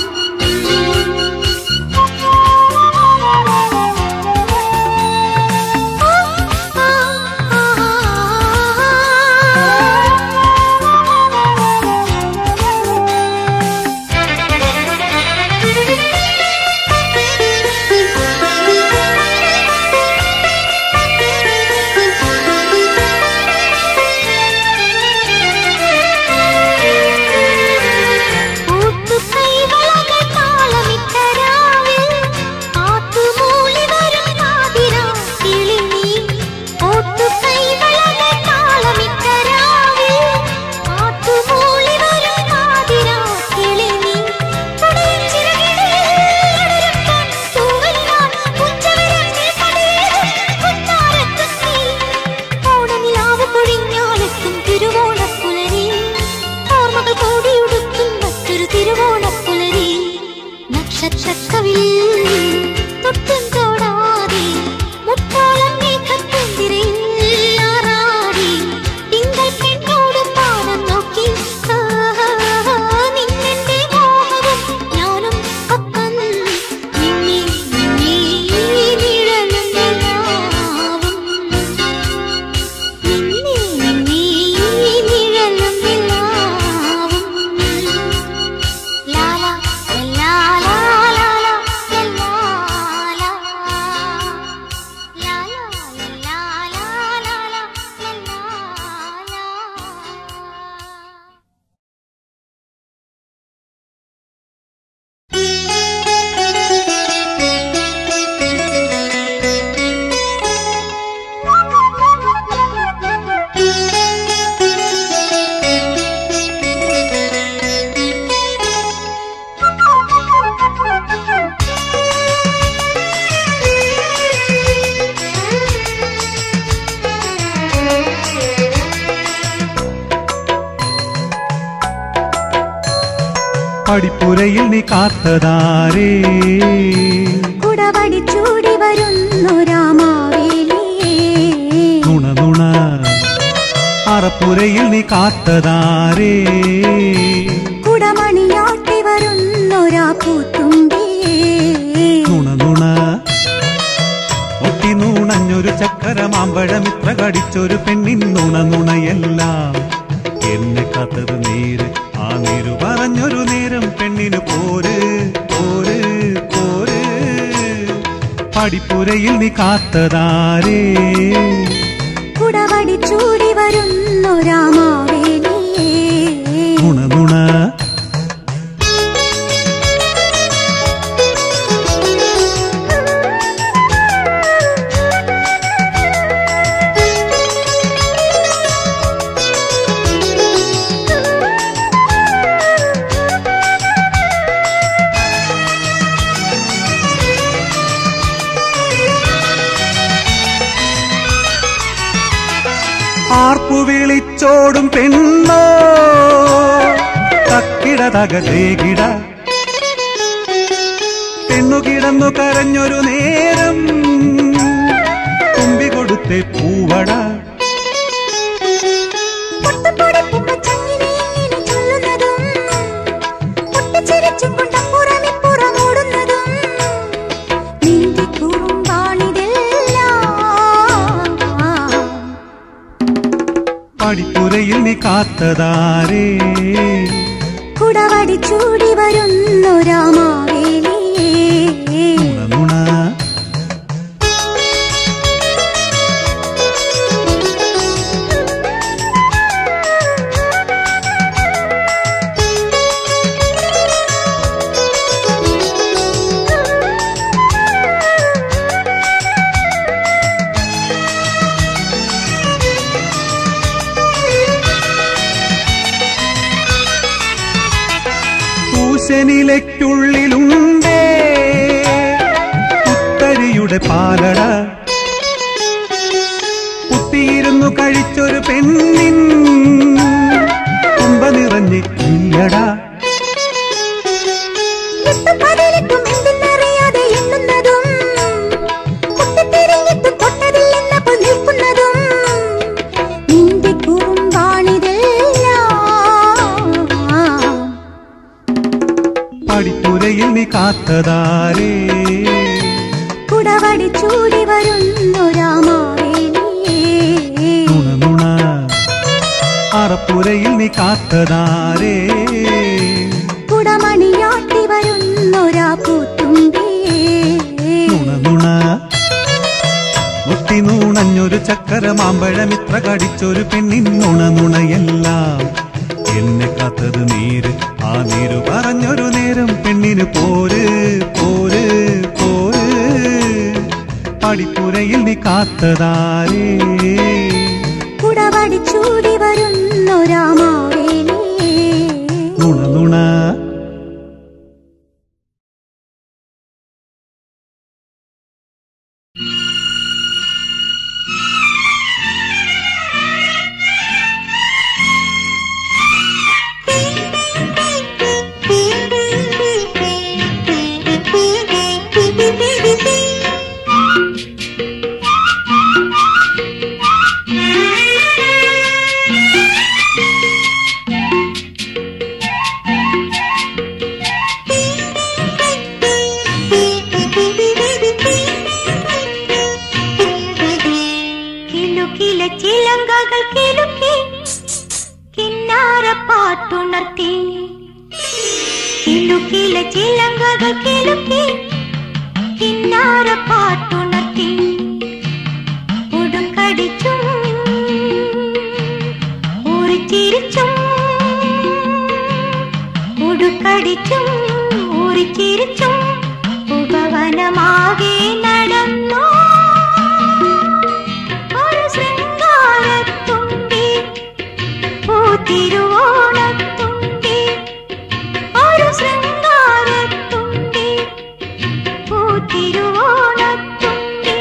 ൂത്തുകൈവളകൾ താളമിട്ട രാവിൽ ആത്തുമൂളി വരും പാതിരാ കിളിനീ. ൂത്തുകൈവളകൾ താളമിട്ട രാവിൽ ആത്തുമൂളി വരും പാതിരാ കിളിനീ. കൊടിയൻ ചിറകിടയിൽ അടരും പൊൻതൂവലിനാൽ ഉച്ചവരമ്പിൽ പടയേറും കൊട്ടാരത്തുമ്പി. ഓണനിലാവ് പൊഴിഞ്ഞാലെത്തും തിരുവോണപ്പുലരി ഓർമ്മകൾ കോടിയുടുക്കും മറ്റൊരു തിരുവോണപ്പുലരി നക്ഷത്രക്കവിൽ തൊട്ടും തൊടാതെ മുത്തോളം മേഘപ്പൂന്തിരിൽ ആറാടി തിങ്കൾ പെണ്ണോടും പാവം നോക്കി ആ, നിന്നെന്റെ മോഹവും ഞാനും ഒപ്പം നിന്നെ നിന്നെ നിഴലും നിലാവും നിന്നെ നിന്നെ നിഴലും നിലാവും ലാല ലാ ലാ ലാ ലാ ലാ ലാ ലാ ലാ ലാ ലാ ലാ ലാ പടിപ്പുരയിൽ നീ കാത്തതാരേ കുടവടി ചൂടി വരുന്നു രാമാവേ അറപ്പുരയിൽ നീ കാത്തതാരേ കുടമണിയാട്ടി വരുന്നൊരാ പൂത്തുമ്പിയേ നുണ നുണ ഒട്ടി നൂണഞ്ഞൊരു ചക്കര മാമ്പഴമിത്ര കടിച്ചൊരു പെണ്ണിൻ നുണ നുണയെല്ലാം എന്നെ കാത്തത് നേര് ആ നേരു പറഞ്ഞൊരു നേരം പെണ്ണിന് പോര് പോര് പോര് പടിപ്പുരയിൽ നീ കാത്തതാരേ കുടവടി ചൂടി വരുന്നൊരാ മാവേലിയേ നുണ നുണ ആർപ്പു വിളിച്ചോടും പെണ്ണോ തക്കിട തകതേകിട പെണ്ണു കിടന്നു കരഞ്ഞൊരു നേരം തുമ്പി കൊടുത്തെ പൂവട പൊട്ടുപൊടിപ്പുമ്പ ചങ്ങിനെ ചൊല്ലുന്നതും പൊട്ടിച്ചിരിച്ചും കൊണ്ടപ്പുറമിപ്പുറം ഓടുന്നതും നിന്റെ കുറുമ്പാണിതെല്ലാം പടിപ്പുരയിൽ നീ കാത്തതാരേ കുടവടി ചൂടി വരുന്നൊരാ മാവേലിയേ നുണ നുണ പൂശനിലയ്ക്കുള്ളിലുണ്ടേ പുത്തരിയുടെ പാലട കുത്തിയിരുന്നു കഴിച്ചൊരു പെണ്ണിൻ തുമ്പ നിറഞ്ഞ് ഇല്ലട എട്ടും പതിനെട്ടും എന്തെന്നറിയാതെ എണ്ണുന്നതും കുത്തിത്തിരിഞ്ഞിട്ടും തൊട്ടതില്ലെന്നപ്പോൾ നിൽക്കുന്നതും നിന്റെ കുറുമ്പാണിതെല്ലാം പടിപ്പുരയിൽ നീ കാത്തതാരേ കുടവടി ചൂടി വരുന്നൊരാ മാവേലിയേ നുണ നുണ അറപ്പുരയിൽ നീ കാത്തതാരേ കുടമണിയാട്ടി വരുന്നൊരാ പൂത്തുമ്പിയേ നുണ നുണ മുത്തി നൂണഞ്ഞൊരു ചക്കര മാമ്പഴമിത്ര കടിച്ചൊരു പെണ്ണിൻ നുണ നുണയെല്ലാം എന്നെ കാത്തത് നീര് ആ നീര് പറഞ്ഞൊരു നേരം പെണ്ണിന് പോര് പോര് പോര് പടിപ്പുരയിൽ നീ കാത്തതാരേ കുടവടി ചൂടി വരുന്നൊരാ മാവേലിയേ നുണ നുണ കിലുക്കിലെ ചിലങ്കകൾ കിലുക്കി കിന്നാര പാട്ടുണർത്തി കിലുക്കിലെ ചിലങ്കകൾ കിലുക്കി കിന്നാര പാട്ടുണർത്തി ഉടുക്കടിച്ചും ഊറിച്ചിരിച്ചും ഉടുക്കടിച്ചും ഊറിച്ചിരിച്ചും ഉപവനമാകെ നടന്നു ഒരു ശൃംഗാരത്തുമ്പി പൂത്തിരുവോണത്തുമ്പി ഒരു ശൃംഗാരത്തുമ്പി പൂത്തിരുവോണത്തുമ്പി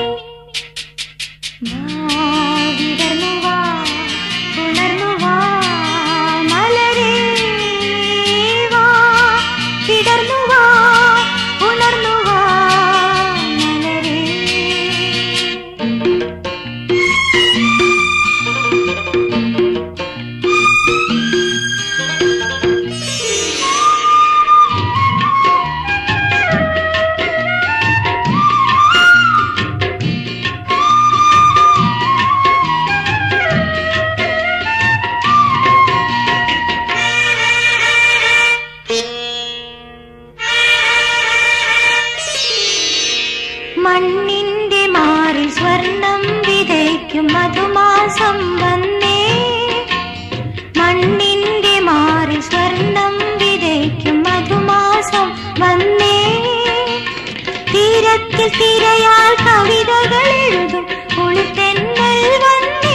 വാ, വിടർന്നു വാ, ഉണർന്നു വാ, മലരേ വാ, വിടർന്നു വാ, ഉണർന്നു വാ, മലരേ മാസം വന്നേ തീരത്തിൽ തിരയാൽ കവിതകൾ എഴുതും കുളിർത്തെന്നൽ വന്നേ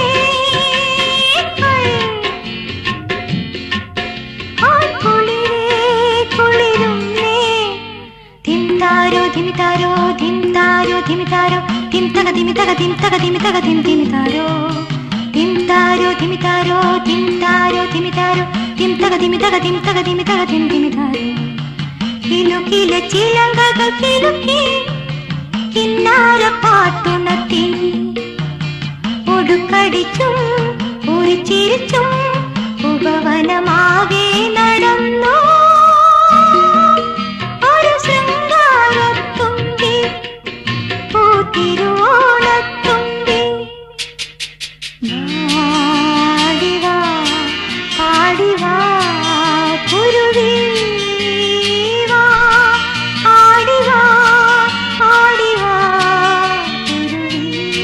ആയ് കുളിരേ കുളിരുന്നേ തിന്താരോ ധിമിതാരോ ധിംതാരോ ധിമിതാരോ തിംതക ധിമിതക തിംതക ധിമിതക തിം ധിമിതാരോ തിംതാരോ ധിമിതാരോ തിംതാരോ ധിമിതാരോ തിംതക ധിമിതക തിംതക ധിമിതക തിം ധിമിതാരോ കിലുക്കില ചിലങ്കകൾ കിലുക്കി കിന്നാര പാട്ടുണർത്തി ഒടുക്കടിച്ചും ഉരിച്ചിരിച്ചും ഉപവനമാകെ നടന്നു ഒരു ശൃംഗാരത്തുമ്പി പൂത്തിരുവോണത്തുമ്പി നാടിവാ പാടിവാ കുരുവി വാ ആടിവാ ആടിവാ കുരുവി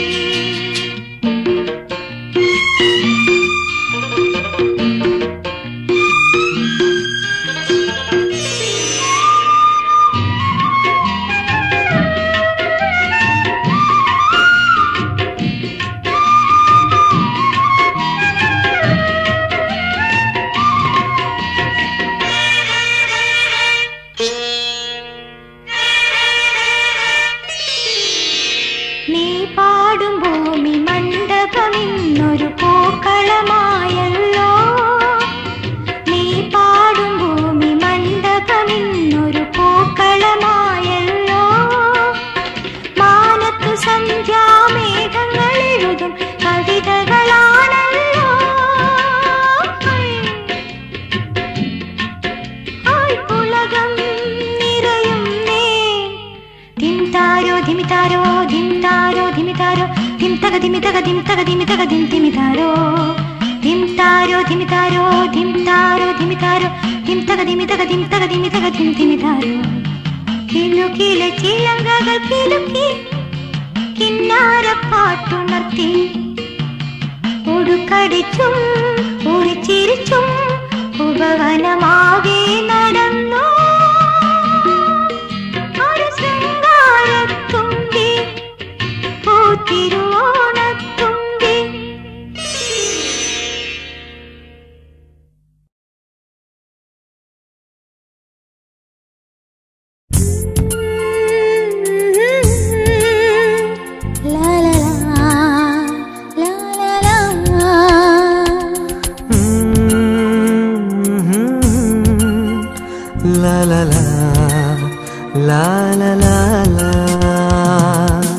നീ പാടും ഭൂമി മണ്ഡപമിന്നൊരു പൂക്കളമായല്ലോ നീ പാടും ഭൂമി മണ്ഡപമിന്നൊരു പൂക്കളമായല്ലോ മാനത്തു സന്ധ്യാമേഘങ്ങൾ എഴുതും കവിതകളാണല്ലോ ആയ് പുളകം നിറയുന്നേ ധിംതാരോ ധിമിതാരോ ധിംതാരോ ധിമിതാരോ ധിംതക ധിമിതക ധിംതക ധിമിതക ധിം ധിമിതാരോ ധിംതാരോ ധിമിതാരോ ധിംതാരോ ധിമിതാരോ ധിംതക ധിമിതക ധിംതക ധിമിതക ധിം ധിമിതാരോ കിലുകിലെ ചിലങ്കകൾ കിലുക്കി കിന്നാര പാട്ടുണർത്തി ഒടുക്കടിച്ചും ഉറിച്ചിരിച്ചും ഉപവനമാകെ നടന്നു ഒരു ശൃംഗാരത്തുമ്പി പൂത്തിരുവോണത്തുമ്പി ലാ ലാ ലാ ലാ ലാ ലാ La la la la la la la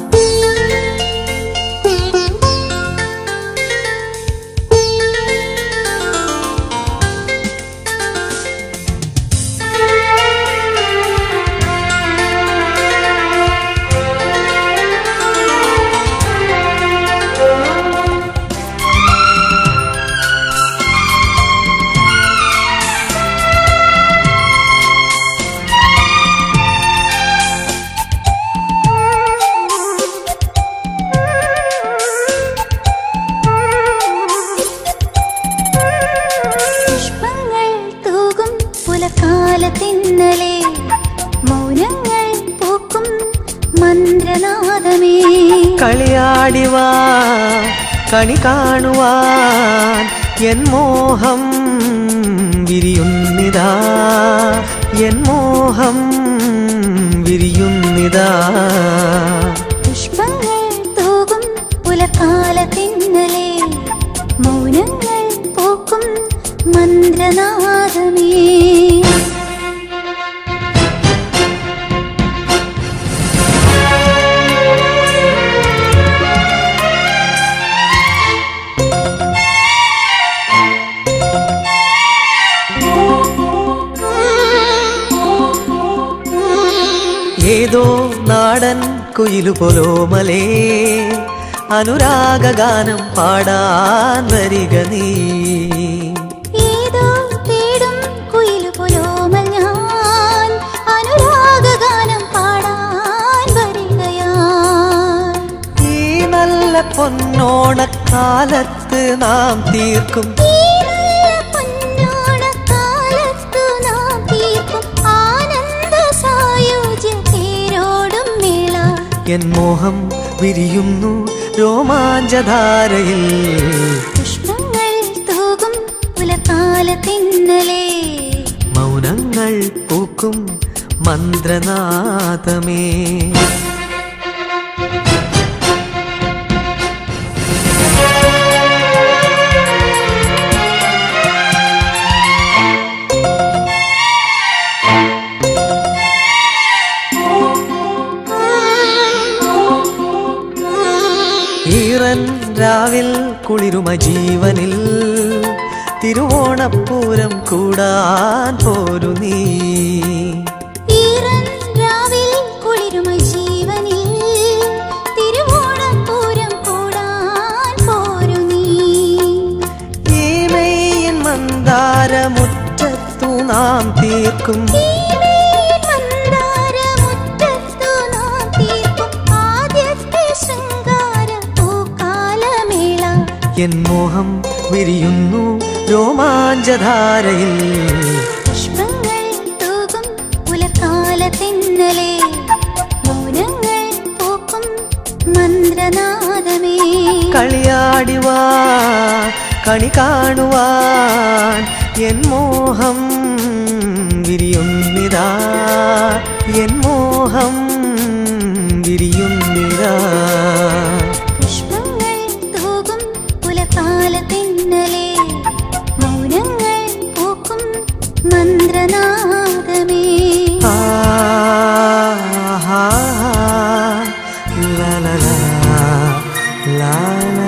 പുഷ്പങ്ങൾ തൂകും പുലക്കാലത്തിന്നലെ മൗനങ്ങൾ പൂക്കും മന്ത്രനാദമേ കളിയാടിവാ കണി കാണുവാൻ എൻ മോഹം വിരിയുന്നിതാ എൻ മോഹം വിരിയുന്നിതാ പുഷ്പങ്ങൾ തൂകും പുലക്കാലത്തിന്നലെ മൗനങ്ങൾ പൂക്കും മന്ത്രനാദമേ ഏതോ നാടൻ കുയിലു പോലോമലേ അനുരാഗഗാനം പാടാൻ വരിക നീ ഏതോ തേടും കുയിലു പോലോമൽ ഞാൻ അനുരാഗഗാനം പാടാൻ വരികയാൻ ഈ നല്ല പൊന്നോണക്കാലത്ത് നാം തീർക്കും ഈ നല്ല പൊന്നോണക്കാലത്തു നാം തീർക്കും ആനന്ദ എൻ മോഹം വിരിയുന്നു രോമാഞ്ചധാരയിൽ പുഷ്പങ്ങൾ തൂകും പുലകാലത്തിന്നലേ മൗനങ്ങൾ പൂക്കും മന്ത്രനാഥമേ ഈറൻ രാവിൽ കുളിരുമ ജീവനിൽ തിരുവോണപ്പൂരം കൂടാൻ പോരു നീ ഈറൻ രാവിൽ കുളിരുമ ജീവനിൽ തിരുവോണപ്പൂരം കൂടാൻ പോരു നീ ഈ മെയ്യൻ മന്ദാരമുറ്റത്തു നാം തീർക്കും ഈ മന്ദാരമുറ്റത്തു നാം തീർക്കും ആദ്യത്തെ ശൃംഗാര പൂക്കാലമേള എൻ മോഹം വിരിയുന്നു രോമാഞ്ചധാരയിൽ പുഷ്പങ്ങൾ തൂകും പുലകാലത്തിന്നലേ മൗനങ്ങൾ പൂക്കും മന്ത്രനാദമേ കളിയാടിവാ കണി കാണുവാൻ എൻ മോഹം വിരിയുന്നിതാ എൻ മോഹം വിരിയുന്നിതാ പുഷ്പങ്ങൾ തൂകും പുലകാലത്തിന്നലേ മൗനങ്ങൾ പൂക്കും മന്ത്രനാദമേ ആ ലാ ലാ ലാ ലാ ലാ